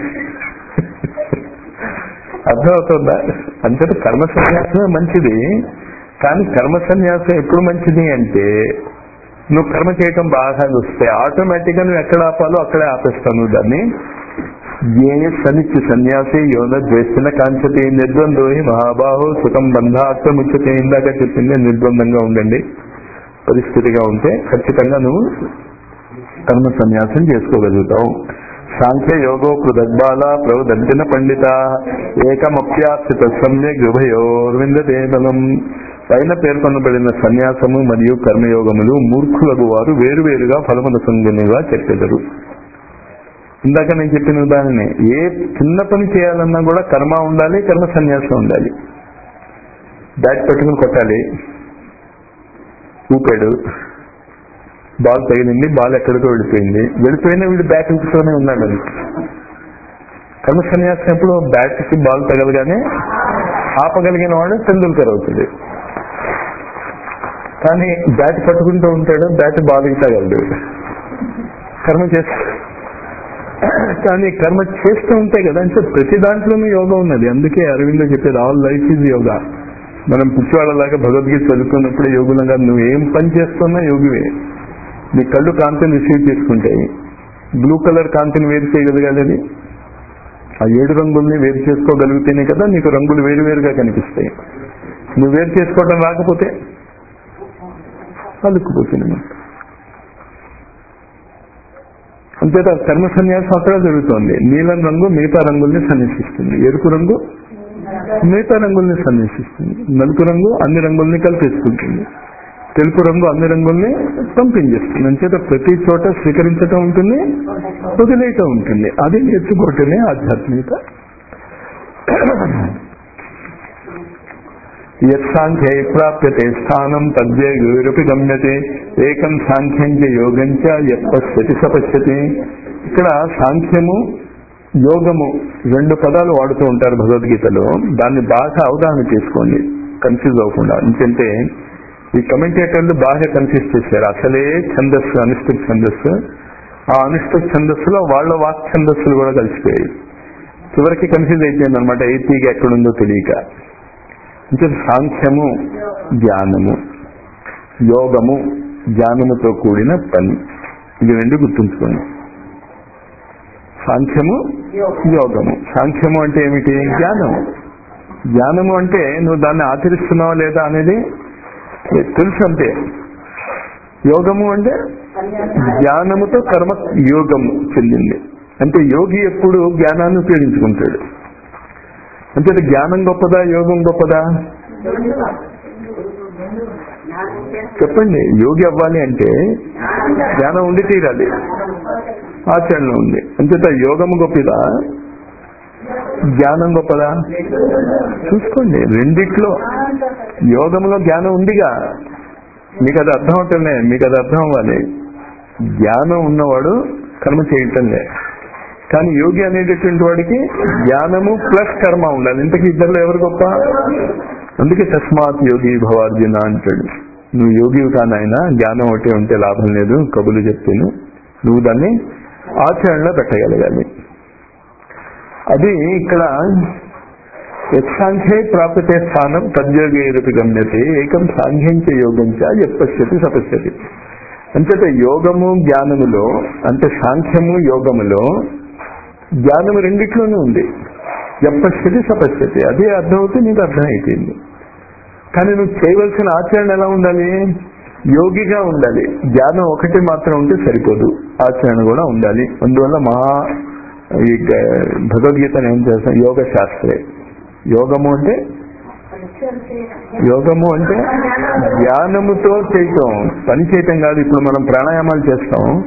అర్థమవుతుందా అంటే కర్మ సన్యాసమే మంచిది కానీ కర్మ సన్యాసం ఎప్పుడు మంచిది అంటే నువ్వు కర్మ చేయటం బాగా వస్తే ఆటోమేటిక్ గా నువ్వు ఎక్కడ ఆపాలో అక్కడే ఆపేస్తావు నువ్వు దాన్ని ఏ సనిత్య సన్యాసి యోన ద్వేషణ కాంచతి నిర్ద్వంద్వోహి మహాబాహు సుఖం బంధాత్ముచ్చతే ఇందాక చెప్పింది నిర్ద్వందంగా ఉండండి పరిస్థితిగా ఉంటే ఖచ్చితంగా నువ్వు కర్మ సన్యాసం చేసుకోగలుగుతావు సాంఖ్య యోగో పృథగ్బాల ప్రవదంతిన పండిత ఏకమప్యాస్థిత సమ్యక్ ఉభయోర్విందతే బలం పైన పేర్కొనబడిన సన్యాసము మరియు కర్మయోగములు మూర్ఖులకు వారు వేరువేరుగా ఫలముల సంగునిగా చెప్పెదరు ఇందాక నేను చెప్పిన ఉదాహరణ ఏ చిన్న పని చేయాలన్నా కూడా కర్మ ఉండాలి కర్మ సన్యాసం ఉండాలి బ్యాట్ పెట్టుకుని కొట్టాలి ఊపాడు బాల్ తగిలింది బాల్ ఎక్కడికో వెళ్ళిపోయింది వెళ్ళిపోయినా వీడు బ్యాట్ ఊపుతూనే ఉన్నాడు అది కర్మ సన్యాసం ఎప్పుడు బ్యాట్ కి బాల్ తగలగానే ఆపగలిగిన వాడు తెందుల్కర్ అవుతుంది కానీ బ్యాట్ పట్టుకుంటూ ఉంటాడు బ్యాట్ బాల్కి తగలడు కర్మ చేస్తా కానీ కర్మ చేస్తూ ఉంటే కదా అంటే ప్రతి దాంట్లోనూ యోగా ఉన్నది అందుకే అరవిందో చెప్పేది ఆల్ లైఫ్ ఈజ్ యోగా మనం పిచ్చివాళ్ళలాగా భగవద్గీత చదువుకున్నప్పుడు యోగులంగా నువ్వు ఏం పని చేస్తున్నా యోగివే నీ కళ్ళు కాంతిని రిసీవ్ చేసుకుంటాయి బ్లూ కలర్ కాంతిని వేరు చేయగలగాలి ఆ ఏడు రంగుల్ని వేరు చేసుకోగలిగితేనే కదా నీకు రంగులు వేరువేరుగా కనిపిస్తాయి నువ్వు వేరు చేసుకోవడం రాకపోతే అలుక్కుపోతుంది అంతేత కర్మ సన్యాసం అక్కడ జరుగుతోంది నీలం రంగు మిగతా రంగుల్ని సన్యాసిస్తుంది ఎరుపు రంగు మిగతా రంగుల్ని సన్యాసిస్తుంది నలుపు రంగు అన్ని రంగుల్ని కలిపేసుకుంటుంది తెలుపు రంగు అన్ని రంగుల్ని పంపించేస్తుంది అంచేత ప్రతి చోట స్వీకరించటం ఉంటుంది వదిలేయటం ఉంటుంది అది నేర్చుకోవటమే ఆధ్యాత్మికత యత్సాంఖ్యై ప్రాప్యతే స్థానం తద్వే గురుపి గమ్యతే ఏకం సాంఖ్యం చ యోగం చ యత్పశ్యతి సపశ్యతి ఇక్కడ సాంఖ్యము యోగము రెండు పదాలు వాడుతూ ఉంటారు భగవద్గీతలో దాన్ని బాగా అవగాహన చేసుకోండి కన్ఫ్యూజ్ అవ్వకుండా ఎందుకంటే ఈ కమెంటేటర్లు బాగా కన్ఫ్యూజ్ చేశారు అసలే ఛందస్సు అనిష్ట ఛందస్సు ఆ అనిష్ట ఛందస్సులో వాళ్ళ వాక్ ఛందస్సులు కూడా కలిసిపోయాయి చివరికి కన్ఫ్యూజ్ అయిపోయింది అనమాట ఏ తీగ ఎక్కడుందో తెలియక అంటే సాంఖ్యము జ్ఞానము యోగము జ్ఞానముతో కూడిన పని ఇది రెండు గుర్తుంచుకోండి సాంఖ్యము యోగము సాంఖ్యము అంటే ఏమిటి జ్ఞానము జ్ఞానము అంటే నువ్వు దాన్ని ఆచరిస్తున్నావా లేదా అనేది తెలుసు అంతే యోగము అంటే జ్ఞానముతో కర్మ యోగము చెందింది అంటే యోగి ఎప్పుడు జ్ఞానాన్ని ఉపయోగించుకుంటాడు అంటే జ్ఞానం గొప్పదా యోగం గొప్పదా చెప్పండి యోగి అవ్వాలి అంటే జ్ఞానం ఉండి తీరాలి ఆచరణ ఉంది అంచేత యోగము గొప్పదా జ్ఞానం గొప్పదా చూసుకోండి రెండిట్లో యోగంలో జ్ఞానం ఉందిగా మీకు అది అర్థం అవుతుందే మీకు అది అర్థం అవ్వాలి జ్ఞానం ఉన్నవాడు కర్మ చేయటంలే కానీ యోగి అనేటటువంటి వాడికి జ్ఞానము ప్లస్ కర్మ ఉండాలి ఇంతకీ ఇద్దరులో ఎవరు గొప్ప అందుకే తస్మాత్ యోగి భవార్జున అంటాడు నువ్వు యోగివి కానైనా జ్ఞానం ఒకటే ఉంటే లాభం లేదు కబులు చెప్తాను నువ్వు దాన్ని ఆచరణలో పెట్టగలగాలి అది ఇక్కడ యత్సాంఖ్యే ప్రాప్యతే స్థానం తద్యోగేరపి గమ్యతే ఏకం సాంఖ్యంచ యోగంచ ఎప్పశ్యతి సపశ్యతి అంచేత యోగము జ్ఞానములో అంటే సాంఖ్యము యోగములో జ్ఞానము రెండిట్లోనూ ఉంది ఎప్పశ్యతి సపశ్యతి అదే అర్థమవుతే నీకు అర్థమైపోయింది కానీ నువ్వు చేయవలసిన ఆచరణ ఎలా ఉండాలి యోగిగా ఉండాలి జ్ఞానం ఒకటి మాత్రం ఉంటే సరిపోదు ఆచరణ కూడా ఉండాలి అందువల్ల మహా ఈ భగవద్గీతను ఏం చేస్తాం యోగ శాస్త్రే యోగము అంటే యోగము అంటే జ్ఞానముతో చేయటం పని చేయటం కాదు ఇప్పుడు మనం ప్రాణాయామాలు చేస్తాం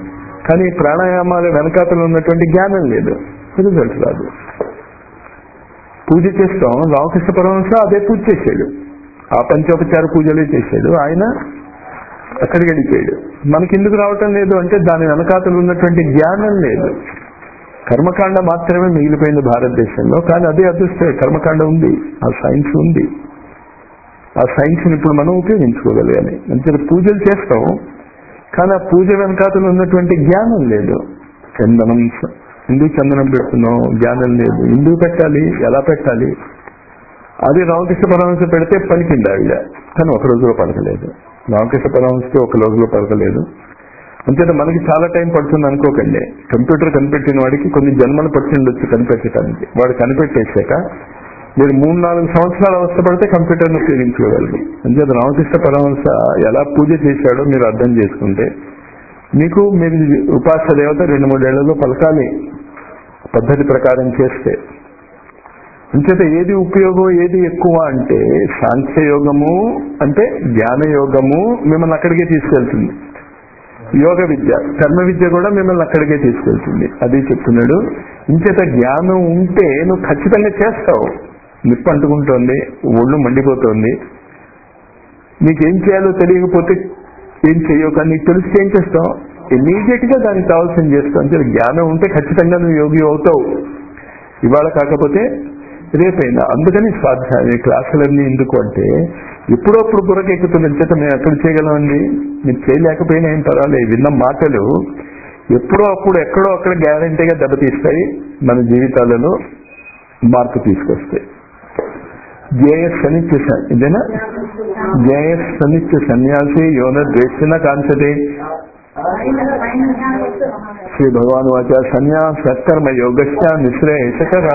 కానీ ఈ ప్రాణాయామాల వెనకాతలు ఉన్నటువంటి జ్ఞానం లేదు రిజల్ట్ రాదు పూజ చేస్తాం రామకృష్ణ పరమహంస అదే పూజ చేశాడు ఆ పంచోపచార పూజలే చేశాడు ఆయన అక్కడికి వెళ్ళిపోయాడు మనకి ఎందుకు రావటం లేదు అంటే దాని వెనకాతలు ఉన్నటువంటి జ్ఞానం లేదు కర్మకాండ మాత్రమే మిగిలిపోయింది భారతదేశంలో కానీ అదే అదృష్టం కర్మకాండ ఉంది ఆ సైన్స్ ఉంది ఆ సైన్స్ ఇప్పుడు మనం ఉపయోగించుకోగలగాలి అంటే పూజలు చేస్తాం కానీ ఆ పూజ వెనకాతలు ఉన్నటువంటి జ్ఞానం లేదు చందనం ఎందుకు చందనం పెడుతున్నాం జ్ఞానం లేదు ఎందుకు పెట్టాలి ఎలా పెట్టాలి అది రామకృష్ణ పరమహంస పెడితే పలికింది ఆవిడ కానీ ఒక రోజులో పలకలేదు రామకృష్ణ పరమహంసకి ఒక రోజులో పలకలేదు అంతేత మనకి చాలా టైం పడుతుంది అనుకోకండి కంప్యూటర్ కనిపెట్టిన వాడికి కొన్ని జన్మలు పట్టిండొచ్చు కనిపెట్టడానికి వాడు కనిపెట్టేశాక మీరు మూడు నాలుగు సంవత్సరాల అవస్థ పడితే కంప్యూటర్ను ఉపయోగించుకోగలరు అంచేత రామకృష్ణ పరమహంస ఎలా పూజ చేశాడో మీరు అర్థం చేసుకుంటే మీకు మీరు ఉపాస దేవత రెండు మూడేళ్లలో పలకాలి పద్ధతి ప్రకారం చేస్తే అంచేత ఏది ఉపయోగం ఏది ఎక్కువ అంటే సాంఖ్యయోగము అంటే జ్ఞాన యోగము మిమ్మల్ని అక్కడికే తీసుకెళ్తుంది యోగ విద్య కర్మ విద్య కూడా మిమ్మల్ని అక్కడికే తీసుకెళ్తుంది అది చెప్తున్నాడు ఇంచేత జ్ఞానం ఉంటే నువ్వు ఖచ్చితంగా చేస్తావు నిప్పు అంటుకుంటోంది ఒళ్ళు మండిపోతోంది నీకేం చేయాలో తెలియకపోతే ఏం చెయ్యవు కానీ నీకు తెలిస్తే ఏం చేస్తావు ఇమీడియట్ గా దానికి కావాల్సింది చేస్తావు అంటే జ్ఞానం ఉంటే ఖచ్చితంగా నువ్వు యోగి అవుతావు ఇవాళ కాకపోతే రేపైనా అందుకని స్వాధ్యాయం ఈ క్లాసులన్నీ ఎందుకు అంటే ఎప్పుడప్పుడు బుర్రకెక్కుతున్న చేత మేము ఎక్కడ చేయగలమండి మీరు చేయలేకపోయినా ఏం పర్వాలేదు విన్న మాటలు ఎప్పుడో అప్పుడు ఎక్కడో అక్కడ గ్యారంటీగా దెబ్బతీస్తాయి మన జీవితాలలో మార్పు తీసుకొస్తాయి జేఎస్ అనిత్య స- ఇదేనా జేఎస్ అనిత్య సన్యాసి యోన ద్వేషిన కాంచతే శ్రీ భగవాన్ వాచ సన్యాస సత్కర్మ యోగశ్చ నిశ్రేయసకర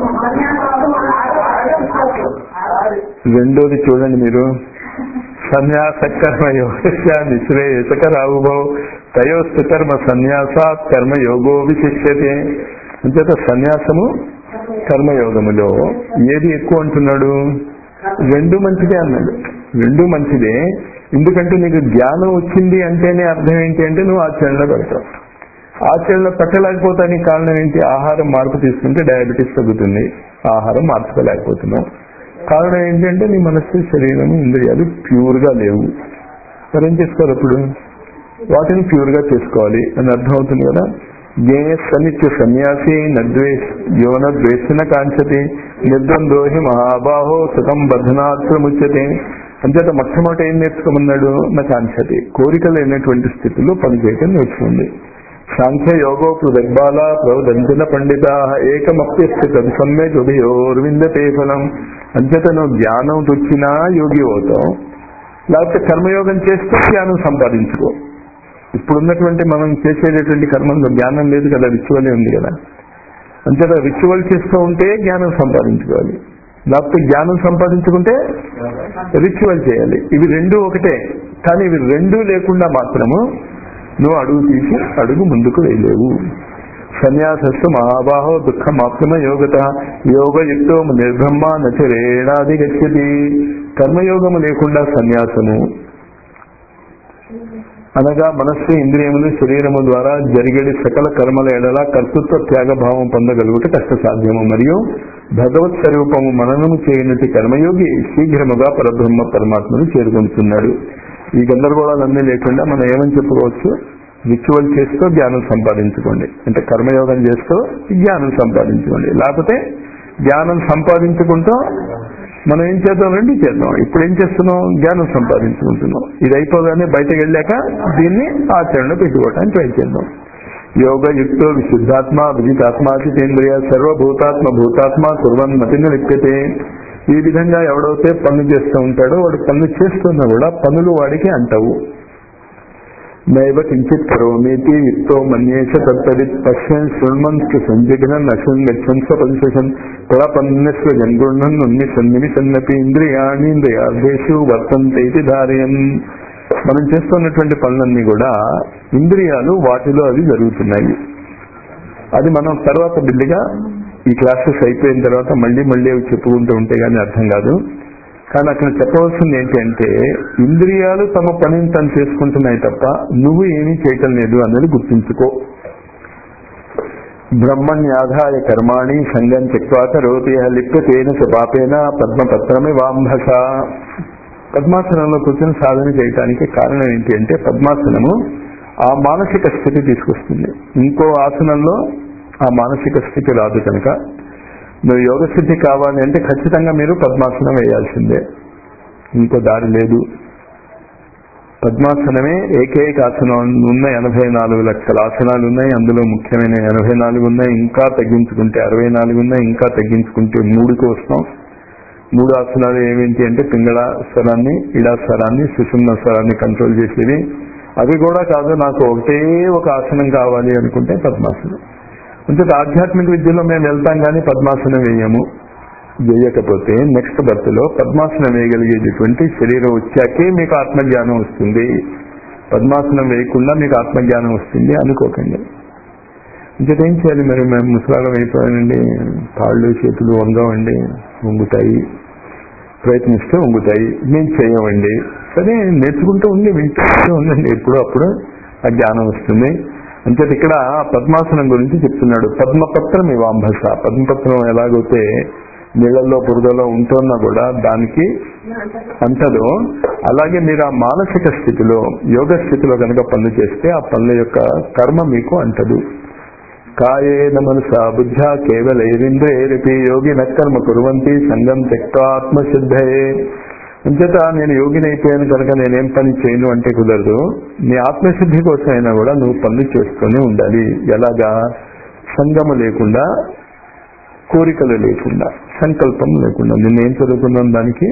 రెండోది చూడండి మీరు సన్యాస కర్మ యోగశ్చ నిశ్రేయసక రావుభౌ తయోస్తు కర్మ సన్యాసాత్ కర్మ యోగో విశిష్యతే అంచేత సన్యాసము కర్మయోగములో ఏది ఎక్కువ అంటున్నాడు రెండు మంచిదే అన్నాడు రెండు మంచిదే ఎందుకంటే నీకు జ్ఞానం వచ్చింది అంటేనే అర్థం ఏంటి అంటే నువ్వు ఆచరణలో పెడతావు ఆచరణలో పెట్టలేకపోతానికి కారణం ఏంటి ఆహారం మార్పు తీసుకుంటే డయాబెటీస్ తగ్గుతుంది ఆహారం మార్చుకోలేకపోతున్నావు కారణం ఏంటంటే నీ మనస్సు శరీరం ఇంద్రియాలు ప్యూర్ గా లేవు మరేం చేసుకోవాలి అప్పుడు వాటిని ప్యూర్ గా చేసుకోవాలి అని అర్థం అవుతుంది కదా జ్ఞేయ సనిత్య సన్యాసి నద్వేష్ యోన ద్వేషణ కాంచతి నిర్ద్వంద్రోహి మహాబాహో సుఖం బధనాత్రముచ్యతే అంచేత మొట్టమొదటి ఏం నేర్చుకోమన్నాడు నా కాంచతి కోరిక లేనటువంటి స్థితిలో పనిచేయటం నేర్చుకుంది సాంఖ్య యోగోపు దగ్బాల ప్రౌదంతిన పండిత ఏకమప్యస్తి తదు సమ్యక్ ఉదయోర్విందతే ఫలం అంచేత నువ్వు జ్ఞానం వచ్చినా యోగి అవుతావు లేకపోతే కర్మయోగం చేస్తూ జ్ఞానం సంపాదించుకో ఇప్పుడున్నటువంటి మనం చేసేటటువంటి కర్మంలో జ్ఞానం లేదు కదా రిచువలే ఉంది కదా అంతేత రిచువల్ చేస్తూ ఉంటే జ్ఞానం సంపాదించుకోవాలి లేకపోతే జ్ఞానం సంపాదించుకుంటే రిచువల్ చేయాలి ఇవి రెండు ఒకటే కానీ ఇవి రెండు లేకుండా మాత్రము నువ్వు అడుగు తీసి అడుగు ముందుకు వేయలేవు సన్యాసస్సు మహాబాహో దుఃఖమాప్తమ యోగత యోగయుక్తో నిర్బ్రహ్మ నచరేణాది గచ్చతి కర్మయోగము లేకుండా సన్యాసము అనగా మనస్సు ఇంద్రియములు శరీరము ద్వారా జరిగేది సకల కర్మల ఎడల కర్తృత్వ త్యాగభావం పొందగలుగుట కష్ట సాధ్యము మరియు భగవత్ స్వరూపము మననము చేయనటి కర్మయోగి శీఘ్రముగా పరబ్రహ్మ పరమాత్మను చేరుకుంటున్నాడు ఈ గందరగోళాలన్నీ లేకుండా మనం ఏమని చెప్పుకోవచ్చు రిచువల్ చేస్తూ జ్ఞానం సంపాదించుకోండి అంటే కర్మయోగం చేస్తూ జ్ఞానం సంపాదించుకోండి లేకపోతే జ్ఞానం సంపాదించుకుంటూ మనం ఏం చేద్దాం రెండు చేద్దాం ఇప్పుడు ఏం చేస్తున్నాం జ్ఞానం సంపాదించుకుంటున్నాం ఇది అయిపోగానే బయటకు వెళ్ళాక దీన్ని ఆచరణ పెట్టుకోవడానికి ట్రై చేద్దాం యోగ యుక్తో విశుద్ధాత్మ విజితాత్మ చితేంద్రియ సర్వభూతాత్మ భూతాత్మ కుర్వన్ మతిని లిప్యతే ఈ విధంగా ఎవడైతే పనులు చేస్తూ ఉంటాడో వాడు పనులు చేస్తున్నా కూడా పనులు వాడికి అంటవు నైవ కించిత్ కరోమీతి యుక్తో మన్యేష తత్తవిత్ పశ్యన్ శృణ్మన్ సంజిఘ్నన్ అశన్ గచ్చన్ స్వపంశన్ ప్రపన్నస్వ జన్గృహన్ ఉన్మిసన్నిమి సన్నపి ఇంద్రియాణి ఇంద్రియార్థేషు వర్తంతే ఇది ధారయన్ మనం చేస్తున్నటువంటి పనులన్నీ కూడా ఇంద్రియాలు వాటిలో అవి జరుగుతున్నాయి అది మనం తర్వాత బిల్లిగా ఈ క్లాసెస్ అయిపోయిన తర్వాత మళ్ళీ మళ్ళీ అవి చెప్పుకుంటూ ఉంటే గానీ అర్థం కాదు కానీ అక్కడ చెప్పవలసింది ఏంటి అంటే ఇంద్రియాలు తమ పనిని తను చేసుకుంటున్నాయి తప్ప నువ్వు ఏమీ చేయటం లేదు అన్నది గుర్తుంచుకో బ్రహ్మణ్యాధాయ కర్మాణి సంగం చెక్వా కరోతి లిప్యతేన చ పాపేన పద్మపత్రమే వాంభస పద్మాసనంలో కూర్చొని సాధన చేయటానికి కారణం ఏంటి అంటే పద్మాసనము ఆ మానసిక స్థితి తీసుకొస్తుంది ఇంకో ఆసనంలో ఆ మానసిక స్థితి రాదు కనుక నువ్వు యోగ స్థితి కావాలి అంటే ఖచ్చితంగా మీరు పద్మాసనం వేయాల్సిందే ఇంకో దారి లేదు పద్మాసనమే ఏకైక ఆసనం ఉన్న ఎనభై నాలుగు లక్షల ఆసనాలు ఉన్నాయి అందులో ముఖ్యమైన ఎనభై నాలుగు ఉన్నాయి ఇంకా తగ్గించుకుంటే అరవై నాలుగు ఉన్నాయి ఇంకా తగ్గించుకుంటే మూడుకి వస్తాం మూడు ఆసనాలు ఏమిటి అంటే పింగళ స్వరాన్ని ఇడా స్వరాన్ని సుషుమ్న స్వరాన్ని కంట్రోల్ చేసేది అవి కూడా కాదు నాకు ఒకటే ఒక ఆసనం కావాలి అనుకుంటే పద్మాసనం అంటే ఆధ్యాత్మిక విద్యలో మేము వెళ్తాం కానీ పద్మాసనం వేయము వేయకపోతే నెక్స్ట్ బర్త్ లో పద్మాసనం వేయగలిగేటటువంటి శరీరం వచ్చాకే మీకు ఆత్మజ్ఞానం వస్తుంది పద్మాసనం వేయకుండా మీకు ఆత్మజ్ఞానం వస్తుంది అనుకోకండి ఇంకటి ఏం చేయాలి మరి మేము ముసలాలం అయిపోయానండి కాళ్ళు చేతులు వంగవండి వంగుతాయి ప్రయత్నిస్తే వంగుతాయి మేము చేయమండి సరే నేర్చుకుంటూ ఉండి వింటూ ఉండండి ఎప్పుడో అప్పుడు ఆ జ్ఞానం వస్తుంది అంచేది ఇక్కడ పద్మాసనం గురించి చెప్తున్నాడు పద్మపత్రం ఇవాంభస పద్మపత్రం ఎలాగైతే నీళ్ళల్లో బురదలో ఉంటున్నా కూడా దానికి అంటదో అలాగే మీరు ఆ మానసిక స్థితిలో యోగ స్థితిలో కనుక పనులు చేస్తే ఆ పనుల యొక్క కర్మ మీకు అంటదు కాయేన మనస బుద్ధ కేవలైరింద్రేరపి యోగి నక్కర్మ కురువంతి సంగం త్యక్తాత్మశుద్ధయే అంచేత నేను యోగిని అయిపోయాను కనుక నేనేం పని చేయను అంటే కుదరదు నీ ఆత్మశుద్ధి కోసమైనా కూడా నువ్వు పనులు చేస్తూనే ఉండాలి ఎలాగా సంగము లేకుండా కోరికలు లేకుండా సంకల్పం లేకుండా నిన్నేం చదువుకున్నాను దానికి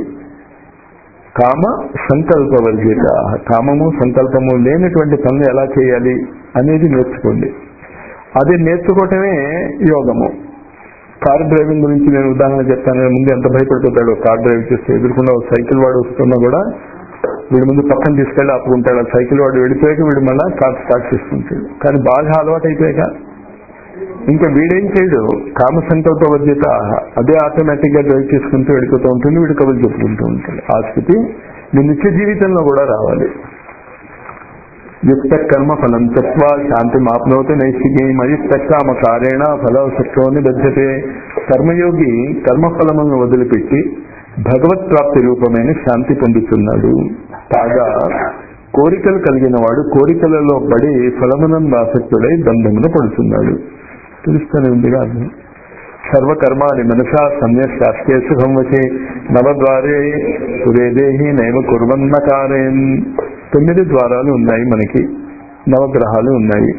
కామ సంకల్ప వర్జిత కామము సంకల్పము లేనటువంటి పనులు ఎలా చేయాలి అనేది నేర్చుకోండి అది నేర్చుకోవటమే యోగము కార్ డ్రైవింగ్ గురించి నేను ఉదాహరణ చెప్తాను ముందు ఎంత భయపడిపోతాడు కార్ డ్రైవ్ చేస్తే ఎదుర్కొన్న ఒక సైకిల్ వాడు వస్తున్నా కూడా వీడి ముందు పక్కన తీసుకెళ్ళి ఆపుకుంటాడు ఆ సైకిల్ వాడు వెళ్ళిపోయాక వీడు మళ్ళీ కార్ స్టార్ట్ చేసుకుంటాడు కానీ బాగా అలవాటు అయిపోయాక ఇంకా వీడేం చేయడు కామ సంకల్ప వర్జిత అదే ఆటోమేటిక్ గా డ్రైవ్ చేసుకుంటూ వెళ్ళిపోతూ ఉంటుంది వీడు కబులు చెప్పుకుంటూ ఉంటాడు ఆ స్థితి మీ నిత్య జీవితంలో కూడా రావాలి యుక్త కర్మ ఫలం తత్వ శాంతి మాప్నోతి నైష్టికి మయుక్త కామ కారేణ ఫల సత్వాన్ని బద్ధతే కర్మయోగి కర్మఫలములను వదిలిపెట్టి భగవత్ ప్రాప్తి రూపమైన శాంతి పొందుతున్నాడు కాగా కోరికలు కలిగిన వాడు కోరికలలో పడి ఫలమునందు ఆసక్తుడై బంధమును పడుతున్నాడు తెలుస్తూనే ఉంది కాదు సర్వకర్మాని మనసా సమ్యశాస్త్రే సుఖం వచ్చే నవద్వారే సురేదేహి నైవ కుర్వన్న కారేన్ తొమ్మిది ద్వారాలు ఉన్నాయి మనకి నవగ్రహాలు ఉన్నాయి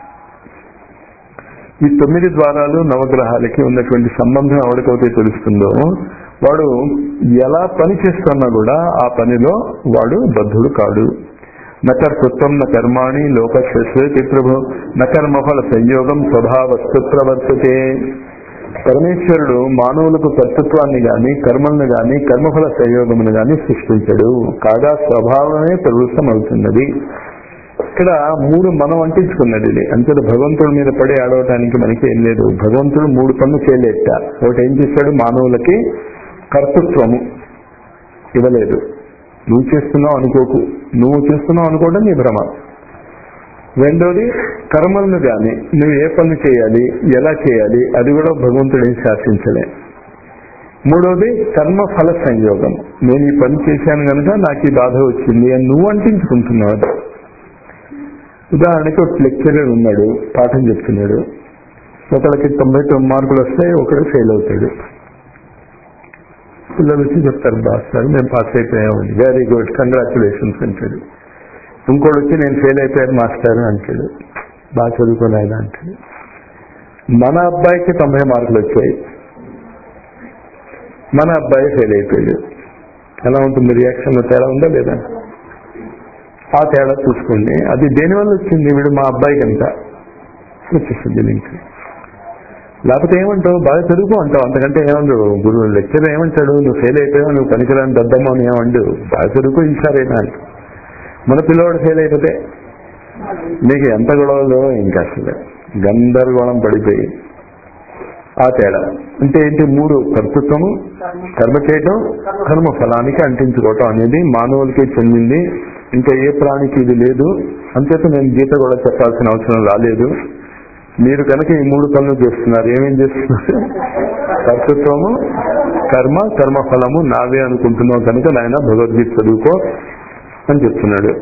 ఈ తొమ్మిది ద్వారాలు నవగ్రహాలకి ఉన్నటువంటి సంబంధం ఎవరికైతే తెలుస్తుందో వాడు ఎలా పని చేస్తున్నా కూడా ఆ పనిలో వాడు బద్ధుడు కాడు నకర్తృత్వం న కర్మాణి లోకస్వతి ప్రభు నకర్మఫల సంయోగం స్వభావస్తు ప్రవర్తతే పరమేశ్వరుడు మానవులకు కర్తృత్వాన్ని గాని కర్మలను గాని కర్మఫల సంయోగమును గాని సృష్టించడు కాగా స్వభావమే ప్రవృత్తం అవుతున్నది ఇక్కడ మూడు మనం అంటించుకున్నది ఇది అంతే భగవంతుడి మీద పడి ఆడవటానికి మనకి ఏం లేదు భగవంతుడు మూడు పనులు చేయలేట ఒకటి ఏం చేశాడు మానవులకి కర్తృత్వము ఇవ్వలేదు నువ్వు చేస్తున్నావు అనుకోకు నువ్వు చేస్తున్నావు అనుకోవడం నీ భ్రమ రెండోది కర్మలను గాని నువ్వు ఏ పనులు చేయాలి ఎలా చేయాలి అది కూడా భగవంతుడు ఏం శాసించలే మూడోది కర్మ ఫల సంయోగం నేను ఈ పని చేశాను కనుక నాకు ఈ బాధ వచ్చింది అని నువ్వు అంటించుకుంటున్నావు అది. ఉదాహరణకి ఒక లెక్చరర్ ఉన్నాడు పాఠం చెప్తున్నాడు ఒకళ్ళకి తొంభై తొమ్మిది మార్కులు వస్తాయి ఒకడు ఫెయిల్ అవుతాడు పిల్లలు వచ్చి చెప్తారు బాస్ సార్ మేము పాస్ అయిపోయామండి వెరీ గుడ్ కంగ్రాచులేషన్స్ అంటాడు ఇంకోటి వచ్చి నేను ఫెయిల్ అయిపోయాను మాస్టర్ అంటాడు బాగా చదువుకుని ఆయన అంటాడు మన అబ్బాయికి తొంభై మార్కులు వచ్చాయి మన అబ్బాయి ఫెయిల్ అయిపోయాడు ఎలా ఉంటుంది రియాక్షన్ లో తేడా ఉందా లేదా ఆ తేడా చూసుకోండి అది దేనివల్ల వచ్చింది వీడు మా అబ్బాయికి అంత వచ్చేస్తుంది లింక్ లేకపోతే ఏమంటావు బాగా చదువుకో అంటావు అంతకంటే ఏమండు గురువు లెక్చర్ ఏమంటాడు నువ్వు ఫెయిల్ అయిపోయావు నువ్వు పనికిరాని దద్దమ్మ అని ఏమండు బాగా చదువుకో ఈసారైనా అంట మన పిల్లవాడు ఫెయిల్ అయిపోతే మీకు ఎంత గొడవలో ఇంకా అసలు గందరగోళం పడిపోయి ఆ తేడా అంటే ఏంటి మూడు కర్తృత్వము కర్మ చేయటం కర్మ ఫలానికి అంటించుకోవటం అనేది మానవులకే చెందింది ఇంకా ఏ ప్రాణికి ఇది లేదు అంచేత నేను గీత కూడా చెప్పాల్సిన అవసరం రాలేదు మీరు కనుక ఈ మూడు పనులు చేస్తున్నారు ఏమేం చేస్తున్నారు కర్తృత్వము కర్మ కర్మ ఫలము నావే అనుకుంటున్నావు కనుక నాయన భగవద్గీత చదువుకో అని చెప్తున్నాడు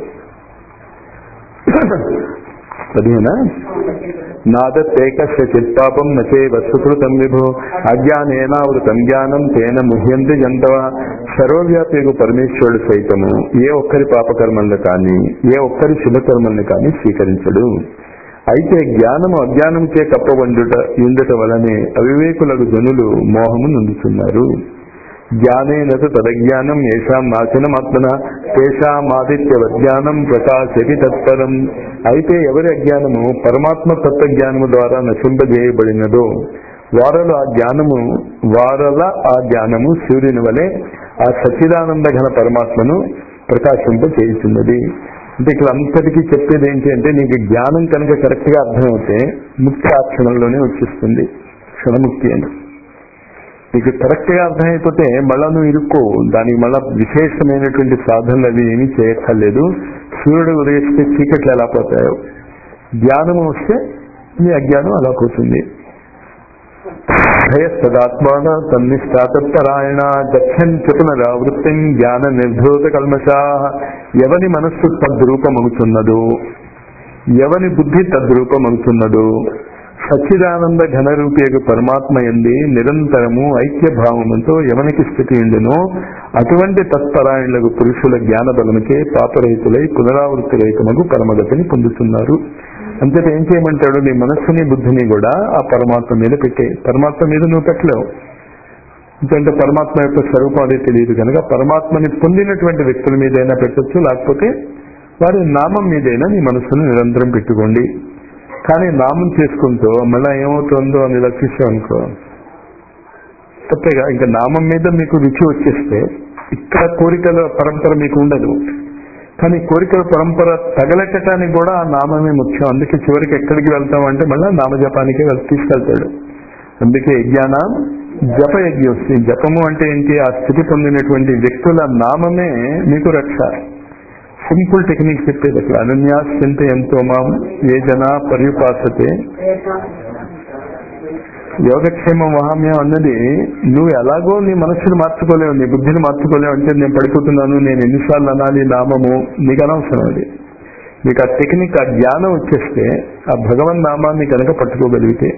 పదిహేనా నాదత్తేకస్య చిత్పాపం నచే వస్తుకృతం విభో అజ్ఞానేనావృతం జ్ఞానం తేన ముహ్యంతి జంతవ సర్వవ్యాపిగు పరమేశ్వరుడు సైతము ఏ ఒక్కరి పాపకర్మల్ని కానీ ఏ ఒక్కరి శుభకర్మల్ని కానీ స్వీకరించడు అయితే జ్ఞానము అజ్ఞానంచే కప్పబండుట ఇందుట వలనే అవివేకులకు జనులు మోహము నుండుతున్నారు జ్ఞానేనత తదజ్ఞానం ఏషాం నాశనమాత్మన తేషామాదిత్యవజ్ఞానం ప్రకాశతి తత్పరం అయితే ఎవరి అజ్ఞానము పరమాత్మ తత్వ జ్ఞానము ద్వారా నశింపజేయబడినదో వారల ఆ జ్ఞానము వారల ఆ జ్ఞానము సూర్యుని వలె ఆ సచ్చిదానంద ఘన పరమాత్మను ప్రకాశింప చేయుచున్నది అంటే ఇక్కడ అంతటికీ చెప్పేది ఏంటి అంటే నీకు జ్ఞానం కనుక కరెక్ట్ గా అర్థమైతే ముక్తి ఆ క్షణంలోనే వచ్చేస్తుంది క్షణముక్తి అని నీకు కరెక్ట్ గా అర్థమైపోతే మళ్ళా నువ్వు ఇరుక్కో దానికి మళ్ళా విశేషమైనటువంటి సాధనలు అవి ఏమీ చేయక్కర్లేదు సూర్యుడు ఉదయిస్తే చీకట్లు ఎలా పోతాయో జ్ఞానం వస్తే నీ అజ్ఞానం అలా పోతుంది భయస్తదాత్మాన తన్నిష్టాతత్పరాయణ గచ్చన్ చెప్పునరా వృత్తిం జ్ఞాన నిర్ధూత కల్మషా ఎవని మనస్సు తద్రూపమవుతున్నదో ఎవని బుద్ధి తద్రూపమవుతున్నదో సచ్చిదానంద ఘనరూపేగు పరమాత్మ ఎంది నిరంతరము ఐక్య భావముతో ఎవనికి స్థితి ఉండునో అటువంటి తత్పరాయణులకు పురుషుల జ్ఞాన బలముకే పాపరహితులై పునరావృత్తి రహితమగు పరమగతిని పొందుతున్నారు అంతేత ఏం చేయమంటాడు నీ మనస్సుని బుద్ధిని కూడా ఆ పరమాత్మ మీద పెట్టే పరమాత్మ మీద నువ్వు పెట్టలేవు ఎందుకంటే పరమాత్మ యొక్క స్వరూపం అదే తెలియదు కనుక పరమాత్మని పొందినటువంటి వ్యక్తుల మీదైనా పెట్టొచ్చు లేకపోతే వారి నామం మీదైనా నీ మనస్సును నిరంతరం పెట్టుకోండి కానీ నామం చేసుకుంటూ మళ్ళా ఏమవుతుందో అని లక్షిస్తాం అనుకో తప్పేగా ఇంకా నామం మీద మీకు రుచి వచ్చేస్తే ఇక్కడ కోరికల పరంపర మీకు ఉండదు కానీ కోరికల పరంపర తగలెట్టడానికి కూడా ఆ నామమే ముఖ్యం అందుకే చివరికి ఎక్కడికి వెళ్తాం అంటే మళ్ళీ నామజపానికే వెళ్- తీసుకెళ్తాడు అందుకే యజ్ఞాన జప యజ్ఞోస్తి జపము అంటే ఏంటి ఆ స్థితి పొందినటువంటి వ్యక్తుల నామమే మీకు రక్ష సింపుల్ టెక్నిక్ చెప్పేది అక్కడ అనన్యాస్యంత ఎంతో మాం ఏ జన పర్యుపాసతే యోగక్షేమ మహామ్యం అన్నది నువ్వు ఎలాగో నీ మనస్సును మార్చుకోలేవు నీ బుద్ధిని మార్చుకోలేవు అంటే నేను పడిపోతున్నాను నేను ఎన్నిసార్లు అనాలి నామము నీకు అనవసరం అది నీకు ఆ టెక్నిక్ ఆ జ్ఞానం వచ్చేస్తే ఆ భగవన్ నామాన్ని కనుక పట్టుకోగలిగితే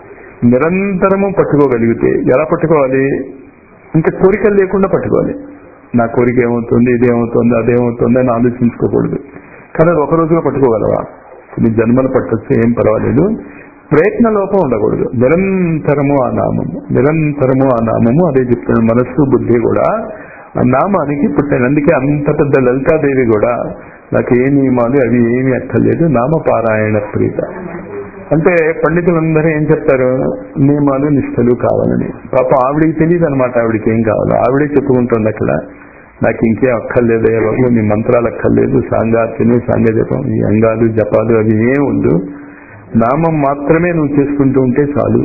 నిరంతరము పట్టుకోగలిగితే ఎలా పట్టుకోవాలి ఇంకా కోరికలు లేకుండా పట్టుకోవాలి నా కోరిక ఏమవుతుంది ఇదేమవుతుంది అదేమవుతుంది అని ఆలోచించుకోకూడదు కానీ అది ఒక రోజులో పట్టుకోగలవా కొన్ని జన్మలు పట్టొచ్చు ఏం పర్వాలేదు ప్రయత్న లోపం ఉండకూడదు నిరంతరము ఆ నామము నిరంతరము ఆ నామము అదే చెప్తున్నాడు మనస్సు బుద్ధి కూడా ఆ నామానికి పుట్టాను అందుకే అంత పెద్ద లలితాదేవి కూడా నాకు ఏ నియమాలు అవి ఏమీ అక్కర్లేదు నామపారాయణ ప్రీత అంటే పండితులందరూ ఏం చెప్తారు నియమాలు నిష్టలు కావాలని పాప ఆవిడికి తెలియదు అనమాట ఆవిడికి ఏం కావాలో ఆవిడే చెప్పుకుంటుంది అక్కడ నాకు ఇంకేం అక్కర్లేదే బాబు నీ మంత్రాలు అక్కర్లేదు సాంగార్చన సాంగజపం ఈ అంగాలు జపాలు అవి ఏం ఉండు నామం మాత్రమే నువ్వు చేసుకుంటూ ఉంటే చాలు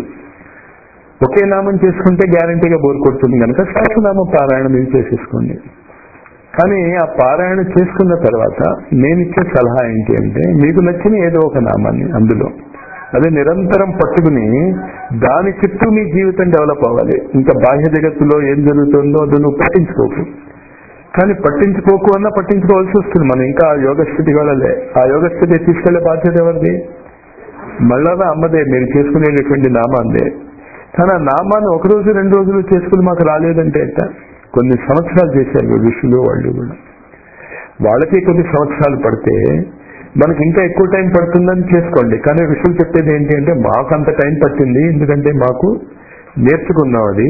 ఒకే నామం చేసుకుంటే గ్యారంటీగా బోర్ కొడుతుంది కనుక సహస్రనామ పారాయణ మీరు చేసేసుకోండి కానీ ఆ పారాయణ చేసుకున్న తర్వాత నేను ఇచ్చే సలహా ఏంటి అంటే మీకు నచ్చిన ఏదో ఒక నామాన్ని అందులో అదే నిరంతరం పట్టుకుని దాని చుట్టూ మీ జీవితం డెవలప్ అవ్వాలి ఇంకా బాహ్య జగత్తులో ఏం జరుగుతుందో అది నువ్వు పట్టించుకోకు కానీ పట్టించుకోకు అన్నా పట్టించుకోవాల్సి వస్తుంది మనం ఇంకా ఆ యోగ స్థితి వెళ్ళలే ఆ యోగ స్థితి తీసుకెళ్లే బాధ్యత ఎవరిది మళ్ళా అమ్మదే మీరు చేసుకునేటటువంటి నామాందే కానీ ఆ నామాన్ని ఒక రోజు రెండు రోజులు చేసుకుని మాకు రాలేదంటే ఎట్ట కొన్ని సంవత్సరాలు చేశారు ఋషులు వాళ్ళు కూడా వాళ్ళకి కొన్ని సంవత్సరాలు పడితే మనకి ఇంకా ఎక్కువ టైం పడుతుందని చేసుకోండి కానీ ఋషులు చెప్పేది ఏంటి అంటే మాకు అంత టైం పట్టింది ఎందుకంటే మాకు నేర్చుకున్నాం అది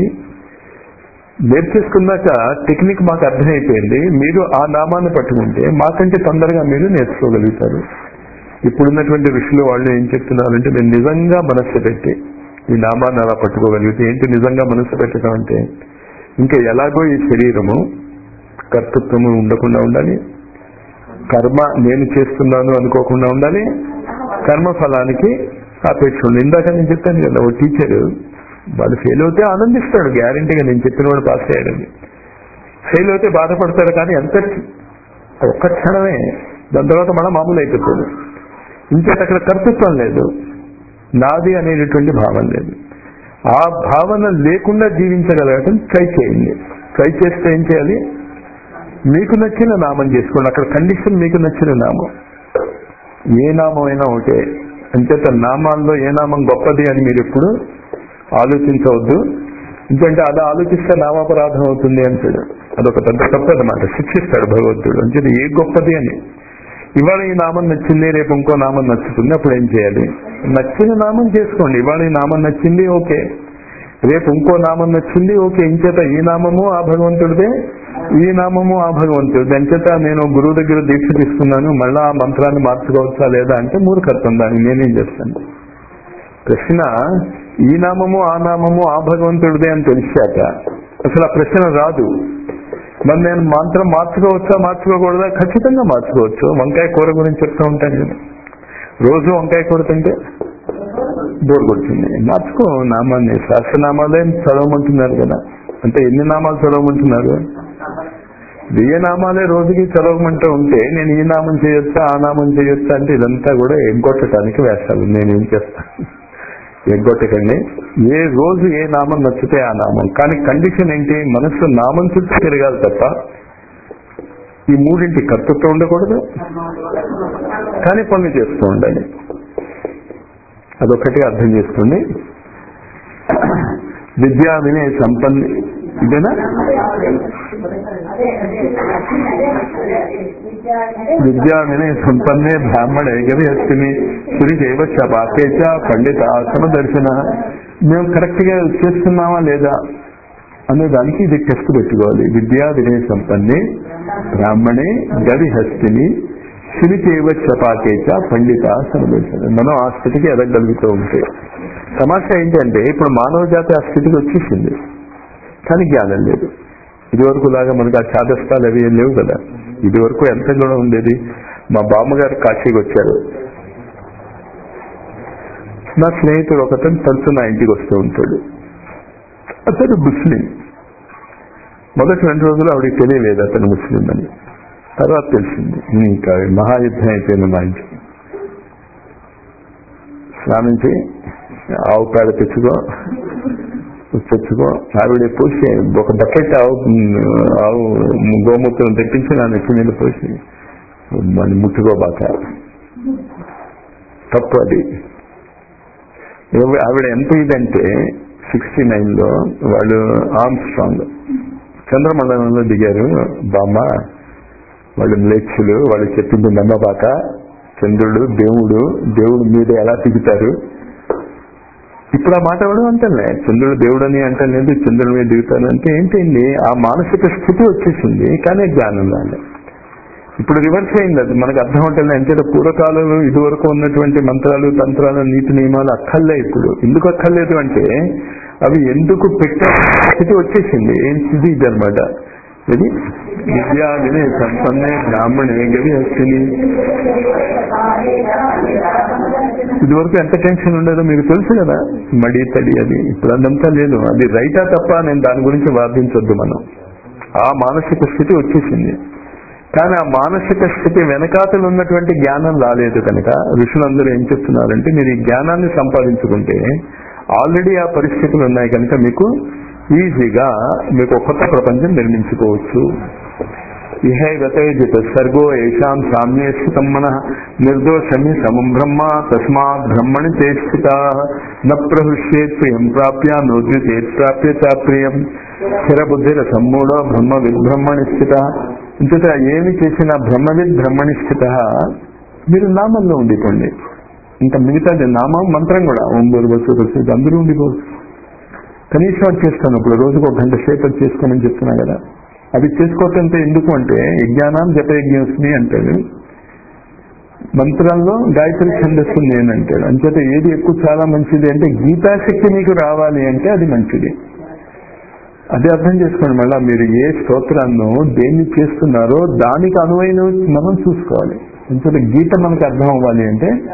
నేర్చేసుకున్నాక టెక్నిక్ మాకు అర్థమైపోయింది మీరు ఆ నామాన్ని పట్టుకుంటే మాకంటే తొందరగా మీరు నేర్చుకోగలుగుతారు ఇప్పుడున్నటువంటి ఋషులు వాళ్ళు ఏం చెప్తున్నారంటే నేను నిజంగా మనస్సు పెట్టి ఈ నామాన్ని అలా పట్టుకోగలిగితే ఏంటి నిజంగా మనస్సు పెట్టడం అంటే ఇంకా ఎలాగో ఈ శరీరము కర్తృత్వము ఉండకుండా ఉండాలి కర్మ నేను చేస్తున్నాను అనుకోకుండా ఉండాలి కర్మ ఫలానికి అపేక్ష ఉంది ఇందాక నేను చెప్పాను కదా ఓ టీచర్ వాడు ఫెయిల్ అవుతే ఆనందిస్తాడు గ్యారంటీగా నేను చెప్పిన వాడు పాస్ అయ్యాడని ఫెయిల్ అవుతే బాధపడతాడు కానీ ఎంత ఒక్క క్షణమే దాని తర్వాత మనం మామూలు అయిపోతుంది ఇంకేట అక్కడ కర్తృత్వం లేదు నాది అనేటటువంటి భావన లేదు ఆ భావన లేకుండా జీవించగలగటం ట్రై చేయండి ట్రై చేస్తే ఏం చేయాలి మీకు నచ్చిన నామం చేసుకోండి అక్కడ కండిషన్ మీకు నచ్చిన నామం ఏ నామం అయినా ఒకటే అంచేత నామాల్లో ఏ నామం గొప్పది అని మీరు ఎప్పుడు ఆలోచించవద్దు ఎందుకంటే అది ఆలోచిస్తే నామాపరాధం అవుతుంది అంటాడు అదొక పెద్ద తప్పు అనమాట శిక్షిస్తాడు భగవంతుడు అంచేది ఏ గొప్పది అని ఇవాళ ఈ నామం నచ్చింది రేపు ఇంకో నామం నచ్చుతుంది అప్పుడు ఏం చేయాలి నచ్చిన నామం చేసుకోండి ఇవాళ ఈ నామం నచ్చింది ఓకే రేపు ఇంకో నామం నచ్చింది ఓకే ఇంచేత ఈ నామము ఆ భగవంతుడిదే ఈ నామము ఆ భగవంతుడిది అంచేత నేను గురువు దగ్గర దీక్ష తీసుకున్నాను మళ్ళా ఆ మంత్రాన్ని మార్చుకోవచ్చా లేదా అంటే మూర్ఖత్వం దాన్ని నేనేం చేస్తాను ప్రశ్న ఈ నామము ఆ నామము ఆ భగవంతుడిదే అని తెలిసాక అసలు ఆ ప్రశ్న రాదు మరి నేను మంత్రం మార్చుకోవచ్చా మార్చుకోకూడదా ఖచ్చితంగా మార్చుకోవచ్చు వంకాయ కూర గురించి చెప్తూ ఉంటాను నేను రోజు వంకాయ కూర తింటే బోర్ కొడుతుంది మార్చుకో నామాన్ని శాస్త్రనామాలే చదవమంటున్నారు కదా అంటే ఎన్ని నామాలు చదవమంటున్నారు వెయ్యి నామాలే రోజుకి చదవమంటూ ఉంటే నేను ఈ నామం చేయొచ్చా ఆ నామం చేయొచ్చా అంటే ఇదంతా కూడా ఎగ్గొట్టడానికి వేస్తాను నేనేం చేస్తాను ఎగ్గొట్టకండి ఏ రోజు ఏ నామం నచ్చితే ఆ నామం కానీ కండిషన్ ఏంటి మనసు నామం చుట్టూ తిరగాలి తప్ప ఈ మూడింటి కర్తృత్వం ఉండకూడదు కానీ పనులు చేస్తూ ఉండాలి అదొకటి అర్థం చేసుకోండి విద్యా వినయ సంపన్న ఇదేనా విద్యా వినయ సంపన్నే బ్రాహ్మణే గది అస్తిని శ్రీ దేవచ్చ పాకేచ పండిత ఆసన దర్శన మేము కరెక్ట్ గా చేస్తున్నామా లేదా అనే దానికి ఇది టెస్ట్ పెట్టుకోవాలి విద్యా వినయ సంపన్నే బ్రాహ్మణే గది హస్తిని శిలిచేవ చపాకేచ పండిత సమదర్శన మనం ఆ స్థితికి ఎదగలుగుతూ ఉంటే సమస్య ఏంటంటే ఇప్పుడు మానవ జాతి ఆ స్థితికి వచ్చేసింది కానీ జ్ఞానం లేదు ఇదివరకు లాగా మనకు ఆ చాదస్తాలు అవి ఏం లేవు కదా ఇది వరకు ఎంత కూడా ఉండేది మా బామ్మగారు కాశీకి వచ్చారు నా స్నేహితుడు ఒకతను తరచు నా ఇంటికి వస్తూ ఉంటాడు అతను ముస్లిం మొదటి రెండు రోజులు ఆవిడకి తెలియలేదు అతను ముస్లిం అని తర్వాత తెలిసింది ఇంకా మహాయుద్ధం అయిపోయింది మా ఇంటికి స్నానించి ఆవు పేడ తెచ్చుకో తెచ్చుకో ఆవిడ పోసి ఒక బకెట్ ఆవు ఆవు గోమూత్రం తెప్పించి నా నెత్తి మీద పోసి మళ్ళీ ముట్టుకోబాక తప్పు అది ఆవిడ ఎంత ఇదంటే సిక్స్టీ నైన్ లో వాళ్ళు ఆర్మ్ స్ట్రాంగ్ చంద్రమండలంలో దిగారు బామ్మ వాళ్ళు మ్లేచ్చులు వాళ్ళు చెప్పింది నమ్మబాక చంద్రుడు దేవుడు దేవుడు మీద ఎలా దిగుతారు ఇప్పుడు ఆ మాట అవడం అంటలే చంద్రుడు దేవుడు అని అంటలేదు చంద్రుడి మీద దిగుతారు అంటే ఏంటండి ఆ మానసిక స్థితి వచ్చేసింది కానీ జ్ఞానం రాలే ఇప్పుడు రివర్స్ అయింది అది మనకు అర్థం ఉంటుంది అంటే పూర్వకాలంలో ఇదివరకు ఉన్నటువంటి మంత్రాలు తంత్రాలు నీతి నియమాలు అక్కర్లే ఇప్పుడు ఎందుకు అక్కర్లేదు అంటే అవి ఎందుకు పెట్టే స్థితి వచ్చేసింది ఏం స్థితి ఇది అనమాట ఇది విద్యా వినయ సంపన్నే బ్రాహ్మణే గవి హస్తిని ఇదివరకు ఎంత టెన్షన్ ఉండేదో మీకు తెలుసు కదా మడి తడి అది ఇప్పుడు అదంతా లేదు అది రైటా తప్ప నేను దాని గురించి వాదించొద్దు మనం ఆ మానసిక స్థితి వచ్చేసింది కానీ ఆ మానసిక స్థితి వెనకాతలు ఉన్నటువంటి జ్ఞానం రాలేదు కనుక ఋషులందరూ ఏం చెప్తున్నారంటే మీరు ఈ జ్ఞానాన్ని సంపాదించుకుంటే ఆల్రెడీ ఆ పరిస్థితులు ఉన్నాయి కనుక మీకు ఈజీగా మీకు కొత్త ప్రపంచం నిర్మించుకోవచ్చు ఇహే గతేజిత సర్గో ఏషాం సామ్యే స్థితం మన నిర్దోషమి సమం బ్రహ్మ తస్మాత్ బ్రహ్మణి చేస్థిత న ప్రహృష్యేత్ ప్రియం ప్రాప్య నోద్యుతేత్ ప్రాప్య చ ప్రియం స్థిరబుద్ధిర సమ్మూఢో బ్రహ్మ విద్బ్రహ్మణి స్థిత ఇంతట ఏమి చేసినా బ్రహ్మవిద్ బ్రహ్మణి స్థిత మీరు నామంలో ఉండిపోండి ఇంకా మిగతాది నామం మంత్రం కూడా ఓం బుర్వసు రుసు అందరూ ఉండిపోవచ్చు కనీసం అది చేస్తాను ఇప్పుడు రోజుకు ఒక గంట సేపు అది చేసుకోమని చెప్తున్నా కదా అది చేసుకోవటంతో ఎందుకు అంటే యజ్ఞానం జపయజ్ఞస్మి అంటాడు మంత్రంలో గాయత్రి ఛందస్సు నేనంటాడు అంచేత ఏది ఎక్కువ చాలా మంచిది అంటే గీతాశక్తి మీకు రావాలి అంటే అది మంచిది అది అర్థం చేసుకోండి మళ్ళా మీరు ఏ స్తోత్రాన్ని దేన్ని చేస్తున్నారో దానికి అనువైన మనం చూసుకోవాలి అంచేత గీత మనకు అర్థం అవ్వాలి అంటే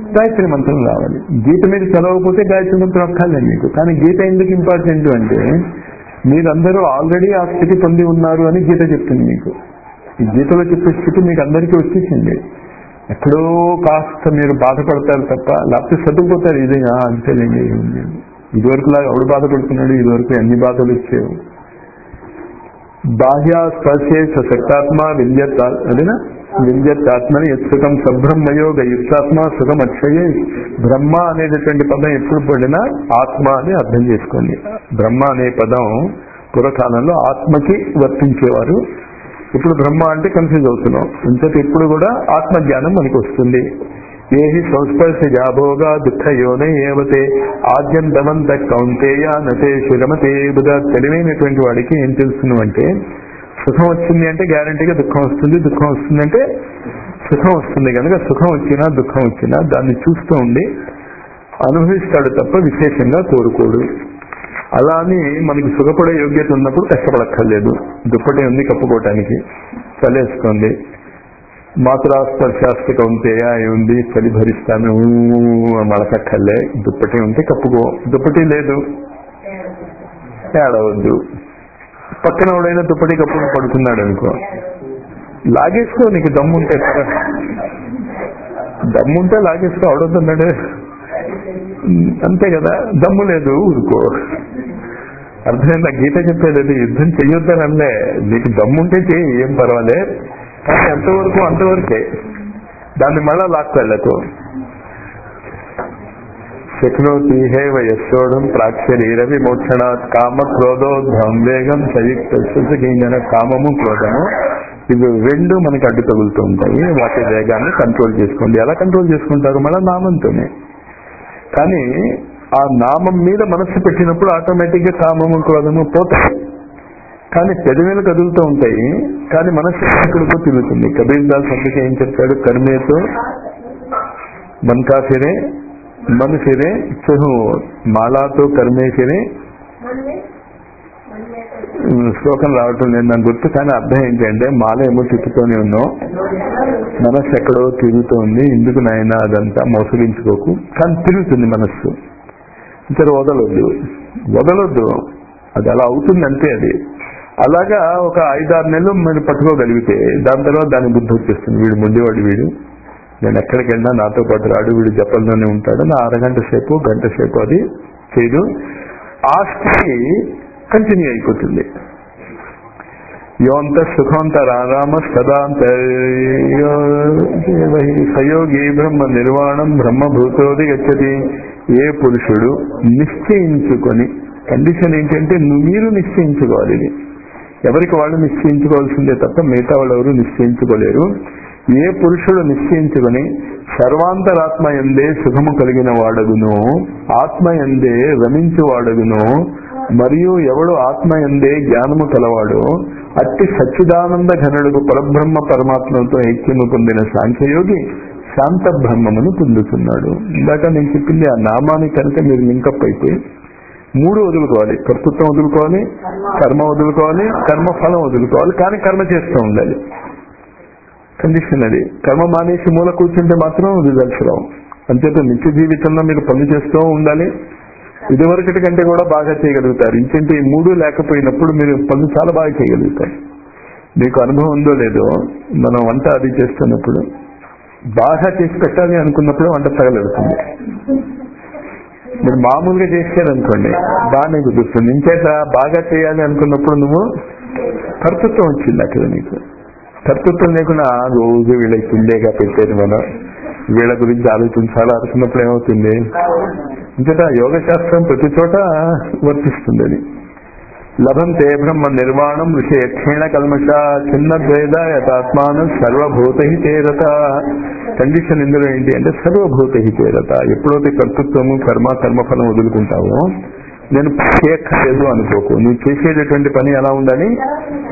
గాయత్రి మంత్రం రావాలి గీత మీద చదవకపోతే గాయత్రి మంత్రం అక్కర్లేదు మీకు కానీ గీత ఎందుకు ఇంపార్టెంట్ అంటే మీరందరూ ఆల్రెడీ ఆ స్థితి పొంది ఉన్నారు అని గీత చెప్తుంది మీకు ఈ గీతలో చెప్పే స్థితి మీకు అందరికీ వచ్చేసింది ఎక్కడో కాస్త మీరు బాధపడతారు తప్ప లేకపోతే చదువుపోతారు ఇది ఆ, అంతేలేండి ఇదివరకు లాగా ఎవడు బాధపడుతున్నాడు ఇదివరకు ఎన్ని బాధలు ఇచ్చేవు బాహ్య స్పర్శే సశక్తాత్మ వింధ్యత్ అదేనా వింధ్యత్తాత్మని యత్సుఖం సబ్రహ్మయోగ యుక్తాత్మ సుఖం అక్షయే బ్రహ్మ అనేటటువంటి పదం ఎప్పుడు పడినా ఆత్మ అని అర్థం చేసుకోండి బ్రహ్మ అనే పదం పూర్వకాలంలో ఆత్మకి వర్తించేవారు ఇప్పుడు బ్రహ్మ అంటే కన్ఫ్యూజ్ అవుతున్నాం ఇంతటి ఇప్పుడు కూడా ఆత్మజ్ఞానం మనకి వస్తుంది ఏహి సంస్పర్శ జాభోగా దుఃఖ యోనే ఏవతే ఆద్యంతమంత కౌంతేయ నతే శిరమతే బుధ తెలివైనటువంటి వాడికి ఏం తెలుసును అంటే సుఖం వచ్చింది అంటే గ్యారంటీగా దుఃఖం వస్తుంది దుఃఖం వస్తుంది అంటే సుఖం వస్తుంది కనుక సుఖం వచ్చినా దుఃఖం వచ్చినా దాన్ని చూస్తూ ఉండి అనుభవిస్తాడు తప్ప విశేషంగా కోరుకోడు అలా అని మనకి సుఖపడే యోగ్యత ఉన్నప్పుడు కష్టపడక్కర్లేదు దుప్పటి ఉంది కప్పుకోవటానికి చలేస్తుంది మాతృస్పర్శాస్తిక ఉంటే ఉంది చలి భరిస్తాను మలకక్కర్లే దుప్పటి ఉంటే కప్పుకో దుప్పటి లేదు ఏడవద్దు పక్కన ఎవడైనా దుప్పటి కప్పుని పడుకున్నాడు అనుకో లాగేసుకో నీకు దమ్ముంటే కదా. దమ్ముంటే లాగేసుకో అవడొద్దన్నాడు అంతే కదా దమ్ము లేదు ఊరుకో అర్థమైందా గీత చెప్పేది అది యుద్ధం చెయ్యొద్దని అనలే నీకు దమ్ముంటే చెయ్యి ఏం పర్వాలే కానీ ఎంతవరకు అంతవరకే దాన్ని మళ్ళా లాక్కెళ్ళకు శక్నోతి హే వయస్సోడం ప్రాక్షరీరవి మోక్షణాత్ కామ క్రోధోద్భవం వేగం సయుక్త కామము క్రోధము ఇవి రెండు మనకి అడ్డు తగులుతూ ఉంటాయి వాటి వేగాన్ని కంట్రోల్ చేసుకోండి ఎలా కంట్రోల్ చేసుకుంటారు మళ్ళీ నామంతోనే కానీ ఆ నామం మీద మనస్సు పెట్టినప్పుడు ఆటోమేటిక్ గా కామము క్రోధము పోతాయి కానీ పెదవులు కదులుతూ ఉంటాయి కానీ మనస్సు ఎక్కడికో తిరుగుతుంది కబీర్ దాస్ అందుకే ఏం చెప్తాడు కర్మేతో మన్కా ఫిరే मन फिरे चहु మాలాతో కర్మే ఫిరే శ్లోకం రావటం లేదు నాకు గుర్తు కానీ అర్థం ఏంటంటే మాల ఏమో తిప్పుతూనే ఉన్నాం మనస్సు ఎక్కడో తిరుగుతోంది ఎందుకు నాయన అదంతా మోసగించుకోకు కానీ తిరుగుతుంది మనస్సు ఇతర వదలొద్దు వదలొద్దు అది అలా అవుతుంది అంతే అది అలాగా ఒక ఐదారు నెలలు మీరు పట్టుకోగలిగితే దాని తర్వాత దాని బుద్ధి వచ్చేస్తుంది వీడు ముందేవాడు వీడు నేను ఎక్కడికి వెళ్ళినా నాతో పాటు రాడు వీడు జపంలోనే ఉంటాడు నా అరగంట సేపు గంట సేపు అది చేయదు ఆ స్థితి కంటిన్యూ అయిపోతుంది యోంత సుఖాంత రామ సదాంత సయోగి బ్రహ్మ నిర్వాణం బ్రహ్మభూతోది గచ్చతి ఏ పురుషుడు నిశ్చయించుకొని కండిషన్ ఏంటంటే నువ్వు మీరు నిశ్చయించుకోవాలి ఇది ఎవరికి వాళ్ళు నిశ్చయించుకోవాల్సిందే తప్ప మిగతా వాళ్ళు ఎవరు నిశ్చయించుకోలేరు ఏ పురుషుడు నిశ్చయించుకొని సర్వాంతరాత్మ ఎందే సుఖము కలిగిన వాడగును ఆత్మ ఎందే రమించు వాడగును మరియు ఎవడు ఆత్మ ఎందే జ్ఞానము కలవాడు అట్టి సచ్చిదానంద ఘనుడుకు పరబ్రహ్మ పరమాత్మతో ఐక్యము పొందిన సాంఖ్యయోగి శాంత బ్రహ్మమును పొందుతున్నాడు ఇందాక నేను చెప్పింది ఆ నామానికి కనుక మీరు లింకప్ అయితే మూడు వదులుకోవాలి కర్తృత్వం వదులుకోవాలి కర్మ వదులుకోవాలి కర్మ ఫలం వదులుకోవాలి కానీ కర్మ చేస్తూ ఉండాలి కండిషన్ అది కర్మ మానేసి మూల కూర్చుంటే మాత్రం రిజల్ట్స్ రావు అంతేత నిత్య జీవితంలో మీరు పనులు చేస్తూ ఉండాలి ఇదివరకటి కంటే కూడా బాగా చేయగలుగుతారు ఇంకంటే ఈ మూడు లేకపోయినప్పుడు మీరు పనులు చాలా బాగా చేయగలుగుతారు మీకు అనుభవం ఉందో లేదో మనం వంట అది చేస్తున్నప్పుడు బాగా చేసి పెట్టాలి అనుకున్నప్పుడు వంట తగలెడుతుంది మీరు మామూలుగా చేశారనుకోండి బాగానే కుదురుతుంది ఇంకేత బాగా చేయాలి అనుకున్నప్పుడు నువ్వు కర్తృత్వం వచ్చింది అక్కడ నీకు కర్తృత్వం లేకుండా రోజు వీళ్ళకి తిండేగా పెట్టేది మనం వీళ్ళ గురించి ఆలోచించాలి అనుకున్నప్పుడు ఏమవుతుంది ఇంకట యోగ శాస్త్రం ప్రతి చోట వర్తిస్తుంది అది లభంతే బ్రహ్మ నిర్వాణం ఋషి క్షీణ కల్మష చిన్న ద్వేద యథాత్మానం సర్వభూత హితేరత కండిషన్ ఇందులో ఏంటి అంటే సర్వభూత హితేరత ఎప్పుడైతే కర్తృత్వము కర్మ కర్మఫలం వదులుకుంటావో నేను చేయక్కర్లేదు అనుకోకు నువ్వు చేసేటటువంటి పని ఎలా ఉండాలి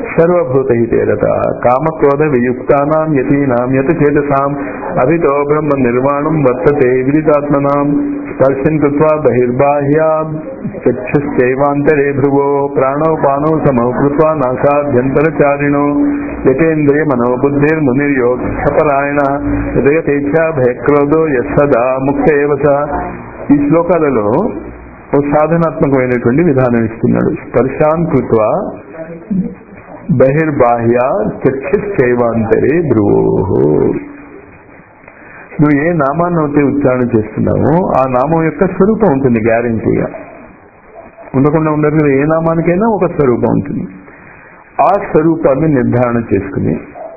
సర్వభూత హితేరత కామక్రోధ వియుక్తానాం యతీనాం యత చేతసాం అభితో బ్రహ్మ నిర్మాణం వర్తతే విదితాత్మనాం స్పర్శన్ కృత్వా బహిర్బాహ్యా చక్షుశ్చైవాంతరే భ్రువో ప్రాణో పానో సమౌ కృత్వా నాసాభ్యంతరచారిణో యతేంద్రియ మనో బుద్ధిర్మునిర్యోగపరాయణ హృదయతేచ్ఛా భయక్రోధో యస్సదా ముక్త ఏవ స. ఈ శ్లోకాలలో ఓ సాధనాత్మకమైనటువంటి విధానం ఇస్తున్నాడు స్పర్శాన్ కృత్వా బహిర్బాహ్య చక్షుశ్చైవాంతరే భ్రువో నువ్వు ఏ నామాన్ని అయితే ఉచ్చారణ చేస్తున్నావో ఆ నామం యొక్క స్వరూపం ఉంటుంది గ్యారంటీగా ఉండకుండా ఉండదు కదా ఏ నామానికైనా ఒక స్వరూపం ఉంటుంది ఆ స్వరూపాన్ని నిర్ధారణ చేసుకుని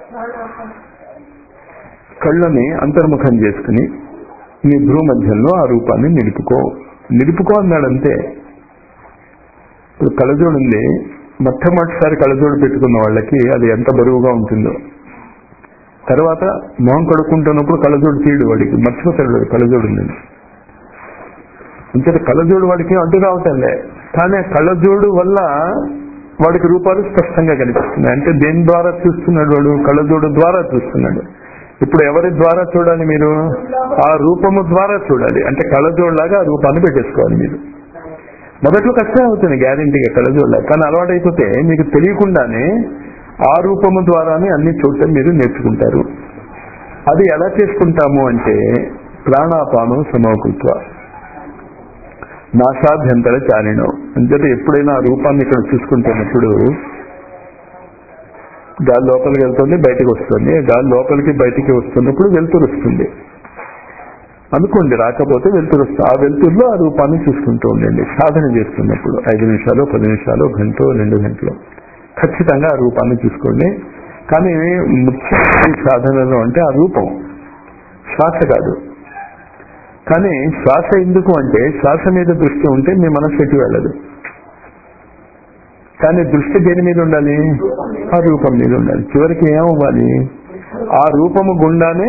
కళ్ళని అంతర్ముఖం చేసుకుని నీ భ్రూ మధ్యంలో ఆ రూపాన్ని నిలుపుకో నిలుపుకో అన్నాడంతే ఇప్పుడు కళ్ళజోడు ఉంది మొట్టమొదటిసారి కళ్ళజోడు పెట్టుకున్న వాళ్ళకి అది ఎంత బరువుగా ఉంటుందో తర్వాత మొహం కడుక్కుంటున్నప్పుడు కళ్ళజోడు తీయడు వాడికి మర్చిపోతాడు వాడు కళ్ళజోడు ఉందని అంతే కళ్ళజోడు వాడికి అడ్డు రావటంలే కానీ ఆ కళ్ళజోడు వల్ల వాడికి రూపాలు స్పష్టంగా కనిపిస్తున్నాయి అంటే దేని ద్వారా చూస్తున్నాడు వాడు కళ్ళజోడు ద్వారా చూస్తున్నాడు ఇప్పుడు ఎవరి ద్వారా చూడాలి మీరు ఆ రూపము ద్వారా చూడాలి అంటే కళ్ళజోడులాగా ఆ రూపాన్ని పెట్టేసుకోవాలి మీరు మొదట్లో కష్టం అవుతుంది గ్యారంటీగా కళ్ళజోడులాగా కానీ అలవాటైపోతే మీకు తెలియకుండానే ఆ రూపము ద్వారానే అన్ని చూడటం మీరు నేర్చుకుంటారు అది ఎలా చేసుకుంటాము అంటే ప్రాణాపానం సమకృత్వ నాసాభ్యంతర చారిణం అంచేత ఎప్పుడైనా ఆ రూపాన్ని ఇక్కడ చూసుకుంటున్నప్పుడు గాలి లోపలికి వెళ్తుంది బయటకు వస్తుంది గాలి లోపలికి బయటికి వస్తున్నప్పుడు వెలుతురు వస్తుంది అనుకోండి రాకపోతే వెలుతురు వస్తుంది ఆ వెలుతురులో ఆ రూపాన్ని చూసుకుంటూ ఉండండి సాధన చేస్తున్నప్పుడు ఐదు నిమిషాలు పది నిమిషాలు గంట రెండు గంటలు ఖచ్చితంగా ఆ రూపాన్ని చూసుకోండి కానీ ముఖ్యమైన సాధనలో అంటే ఆ రూపం శ్వాస కాదు కానీ శ్వాస ఎందుకు అంటే శ్వాస మీద దృష్టి ఉంటే మీ మనసు ఎటు వెళ్ళదు కానీ దృష్టి దేని మీద ఉండాలి ఆ రూపం మీద ఉండాలి చివరికి ఏమవ్వాలి ఆ రూపము గుండానే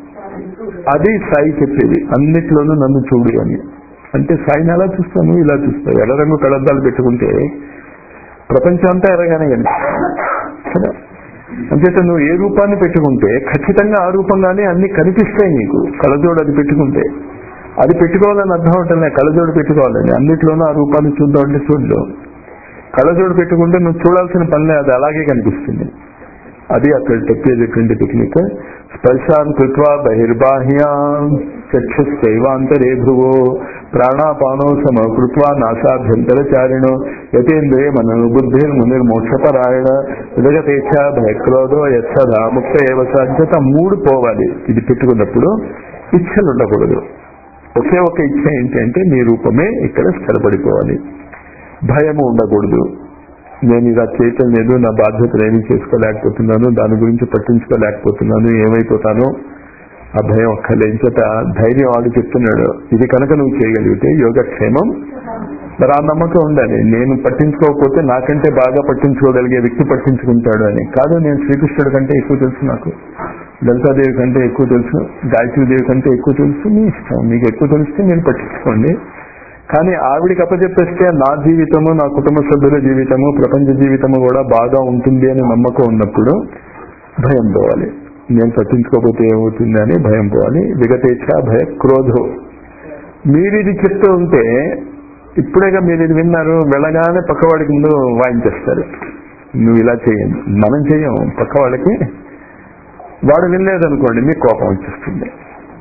అది సాయి చెప్పేది అన్నిట్లోనూ నన్ను చూడు అని అంటే సాయిని ఎలా చూస్తాను ఇలా చూస్తావు ఎర్ర రంగు కళద్దాలు పెట్టుకుంటే ప్రపంచం అంతా ఎర్రగానే కనిపిస్తుంది కదా అంచేత నువ్వు ఏ రూపాన్ని పెట్టుకుంటే ఖచ్చితంగా ఆ రూపంగానే అన్ని కనిపిస్తాయి నీకు కళ్ళజోడు అది పెట్టుకుంటే అది పెట్టుకోవాలని అర్థం అవటంలే కళ్ళజోడు పెట్టుకోవాలని అన్నిట్లోనూ ఆ రూపాన్ని చూద్దాం అంటే చూద్దాం కళ్ళజోడు పెట్టుకుంటే నువ్వు చూడాల్సిన పనిలే అది అలాగే కనిపిస్తుంది అది అక్కడ చెప్పేటటువంటి టెక్నిక్ స్పర్శాన్ కృత్వా బహిర్బాహ్యా చక్షుశ్చైవాంతరే భ్రువో ప్రాణాపానో సమకృత్వా నాసాభ్యంతరచారిణో యతేంద్రియ మన బుద్ధిర్ మునిర్మోక్షపరాయణ విదగతేచ్ఛ భయక్రోధో యత్సదా ముక్త ఏవ సాధ్యత మూడు పోవాలి ఇది పెట్టుకున్నప్పుడు ఇచ్చలు ఉండకూడదు ఒకే ఒక ఇచ్చ ఏంటి అంటే నీ రూపమే ఇక్కడ స్థిరపడిపోవాలి భయము ఉండకూడదు నేను ఇలా చేయటం లేదు నా బాధ్యతలు ఏమీ చేసుకోలేకపోతున్నాను దాని గురించి పట్టించుకోలేకపోతున్నాను ఏమైపోతానో ఆ భయం ఒక్కలేంచట ధైర్యం వాడు చెప్తున్నాడు ఇది కనుక నువ్వు చేయగలిగితే యోగక్షేమం మరి ఆ నమ్మకం ఉండాలి నేను పట్టించుకోకపోతే నాకంటే బాగా పట్టించుకోగలిగే వ్యక్తి పట్టించుకుంటాడు అని కాదు నేను శ్రీకృష్ణుడి కంటే ఎక్కువ తెలుసు నాకు లలితాదేవి కంటే ఎక్కువ తెలుసు గాయత్రీదేవి కంటే ఎక్కువ తెలుసు మీ ఇష్టం మీకు ఎక్కువ తెలిస్తే నేను పట్టించుకోండి కానీ ఆవిడికి అప్పచెప్పేస్తే నా జీవితము నా కుటుంబ సభ్యుల జీవితము ప్రపంచ జీవితము కూడా బాగా ఉంటుంది అని నమ్మకం ఉన్నప్పుడు భయం పోవాలి నేను పట్టించుకోకపోతే ఏమవుతుంది అని భయం పోవాలి విగతేచ్ఛ భయ క్రోధో మీరు ఇది చెప్తూ ఉంటే ఇప్పుడేగా మీరు ఇది విన్నారు వెళ్ళగానే పక్కవాడికి ముందు వాయించేస్తారు నువ్వు ఇలా చేయండి మనం చెయ్యం పక్క వాళ్ళకి వాడు వినలేదనుకోండి మీకు కోపం వచ్చేస్తుంది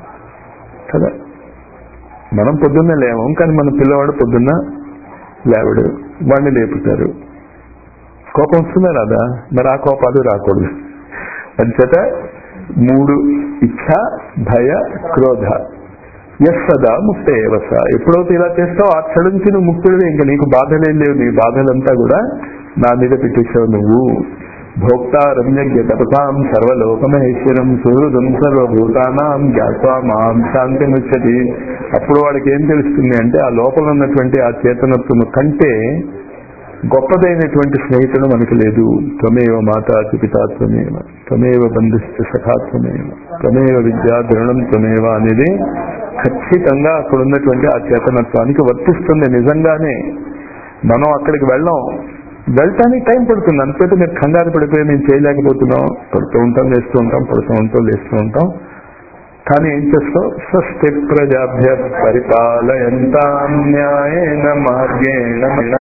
కదా మనం పొద్దున్నే లేవం కానీ మన పిల్లవాడు పొద్దున్న లేవడు వాడిని లేపుతారు కోపం వస్తుందా రాదా మరి ఆ కోపాలు రాకూడదు అంచేత మూడు ఇచ్ఛ భయ క్రోధ ఎస్ సదా ముక్త ఏవస ఎప్పుడైతే ఇలా చేస్తావు ఆ క్షణం నుంచి నువ్వు ముక్తుడివి ఇంకా నీకు బాధలేం లేవు నీ బాధలంతా కూడా నా మీద పెట్టేశావు నువ్వు భోక్త రమ్యజ్ఞ తపసాం సర్వలోకమహేశ్వరం సుహృదం సర్వభూతానాం జ్ఞాత్వా మాం శాంతి ముచ్చటి అప్పుడు వాడికి ఏం తెలుస్తుంది అంటే ఆ లోపల ఉన్నటువంటి ఆ చేతనత్వము కంటే గొప్పదైనటువంటి స్నేహితుడు మనకి లేదు త్వమేవ మాతా పితా త్వమేవ త్వమేవ బంధుస్థ సఖా త్వమేవ త్వమేవ విద్యా ద్రోణం త్వమేవ అనేది ఖచ్చితంగా అక్కడ ఉన్నటువంటి ఆ చేతనత్వానికి వర్తిస్తుంది నిజంగానే మనం అక్కడికి వెళ్ళాం వెళ్ళటానికి టైం పడుతుంది అంతేత మీరు కంగారు పడిపోయి మేము చేయలేకపోతున్నాం పడుతూ ఉంటాం లేస్తూ ఉంటాం పడుతూ ఉంటాం లేస్తూ ఉంటాం కానీ ఏం చేస్తావు స్వస్తి ప్రజాభ్య పరిపాలయంతా న్యాయేన మార్గేణ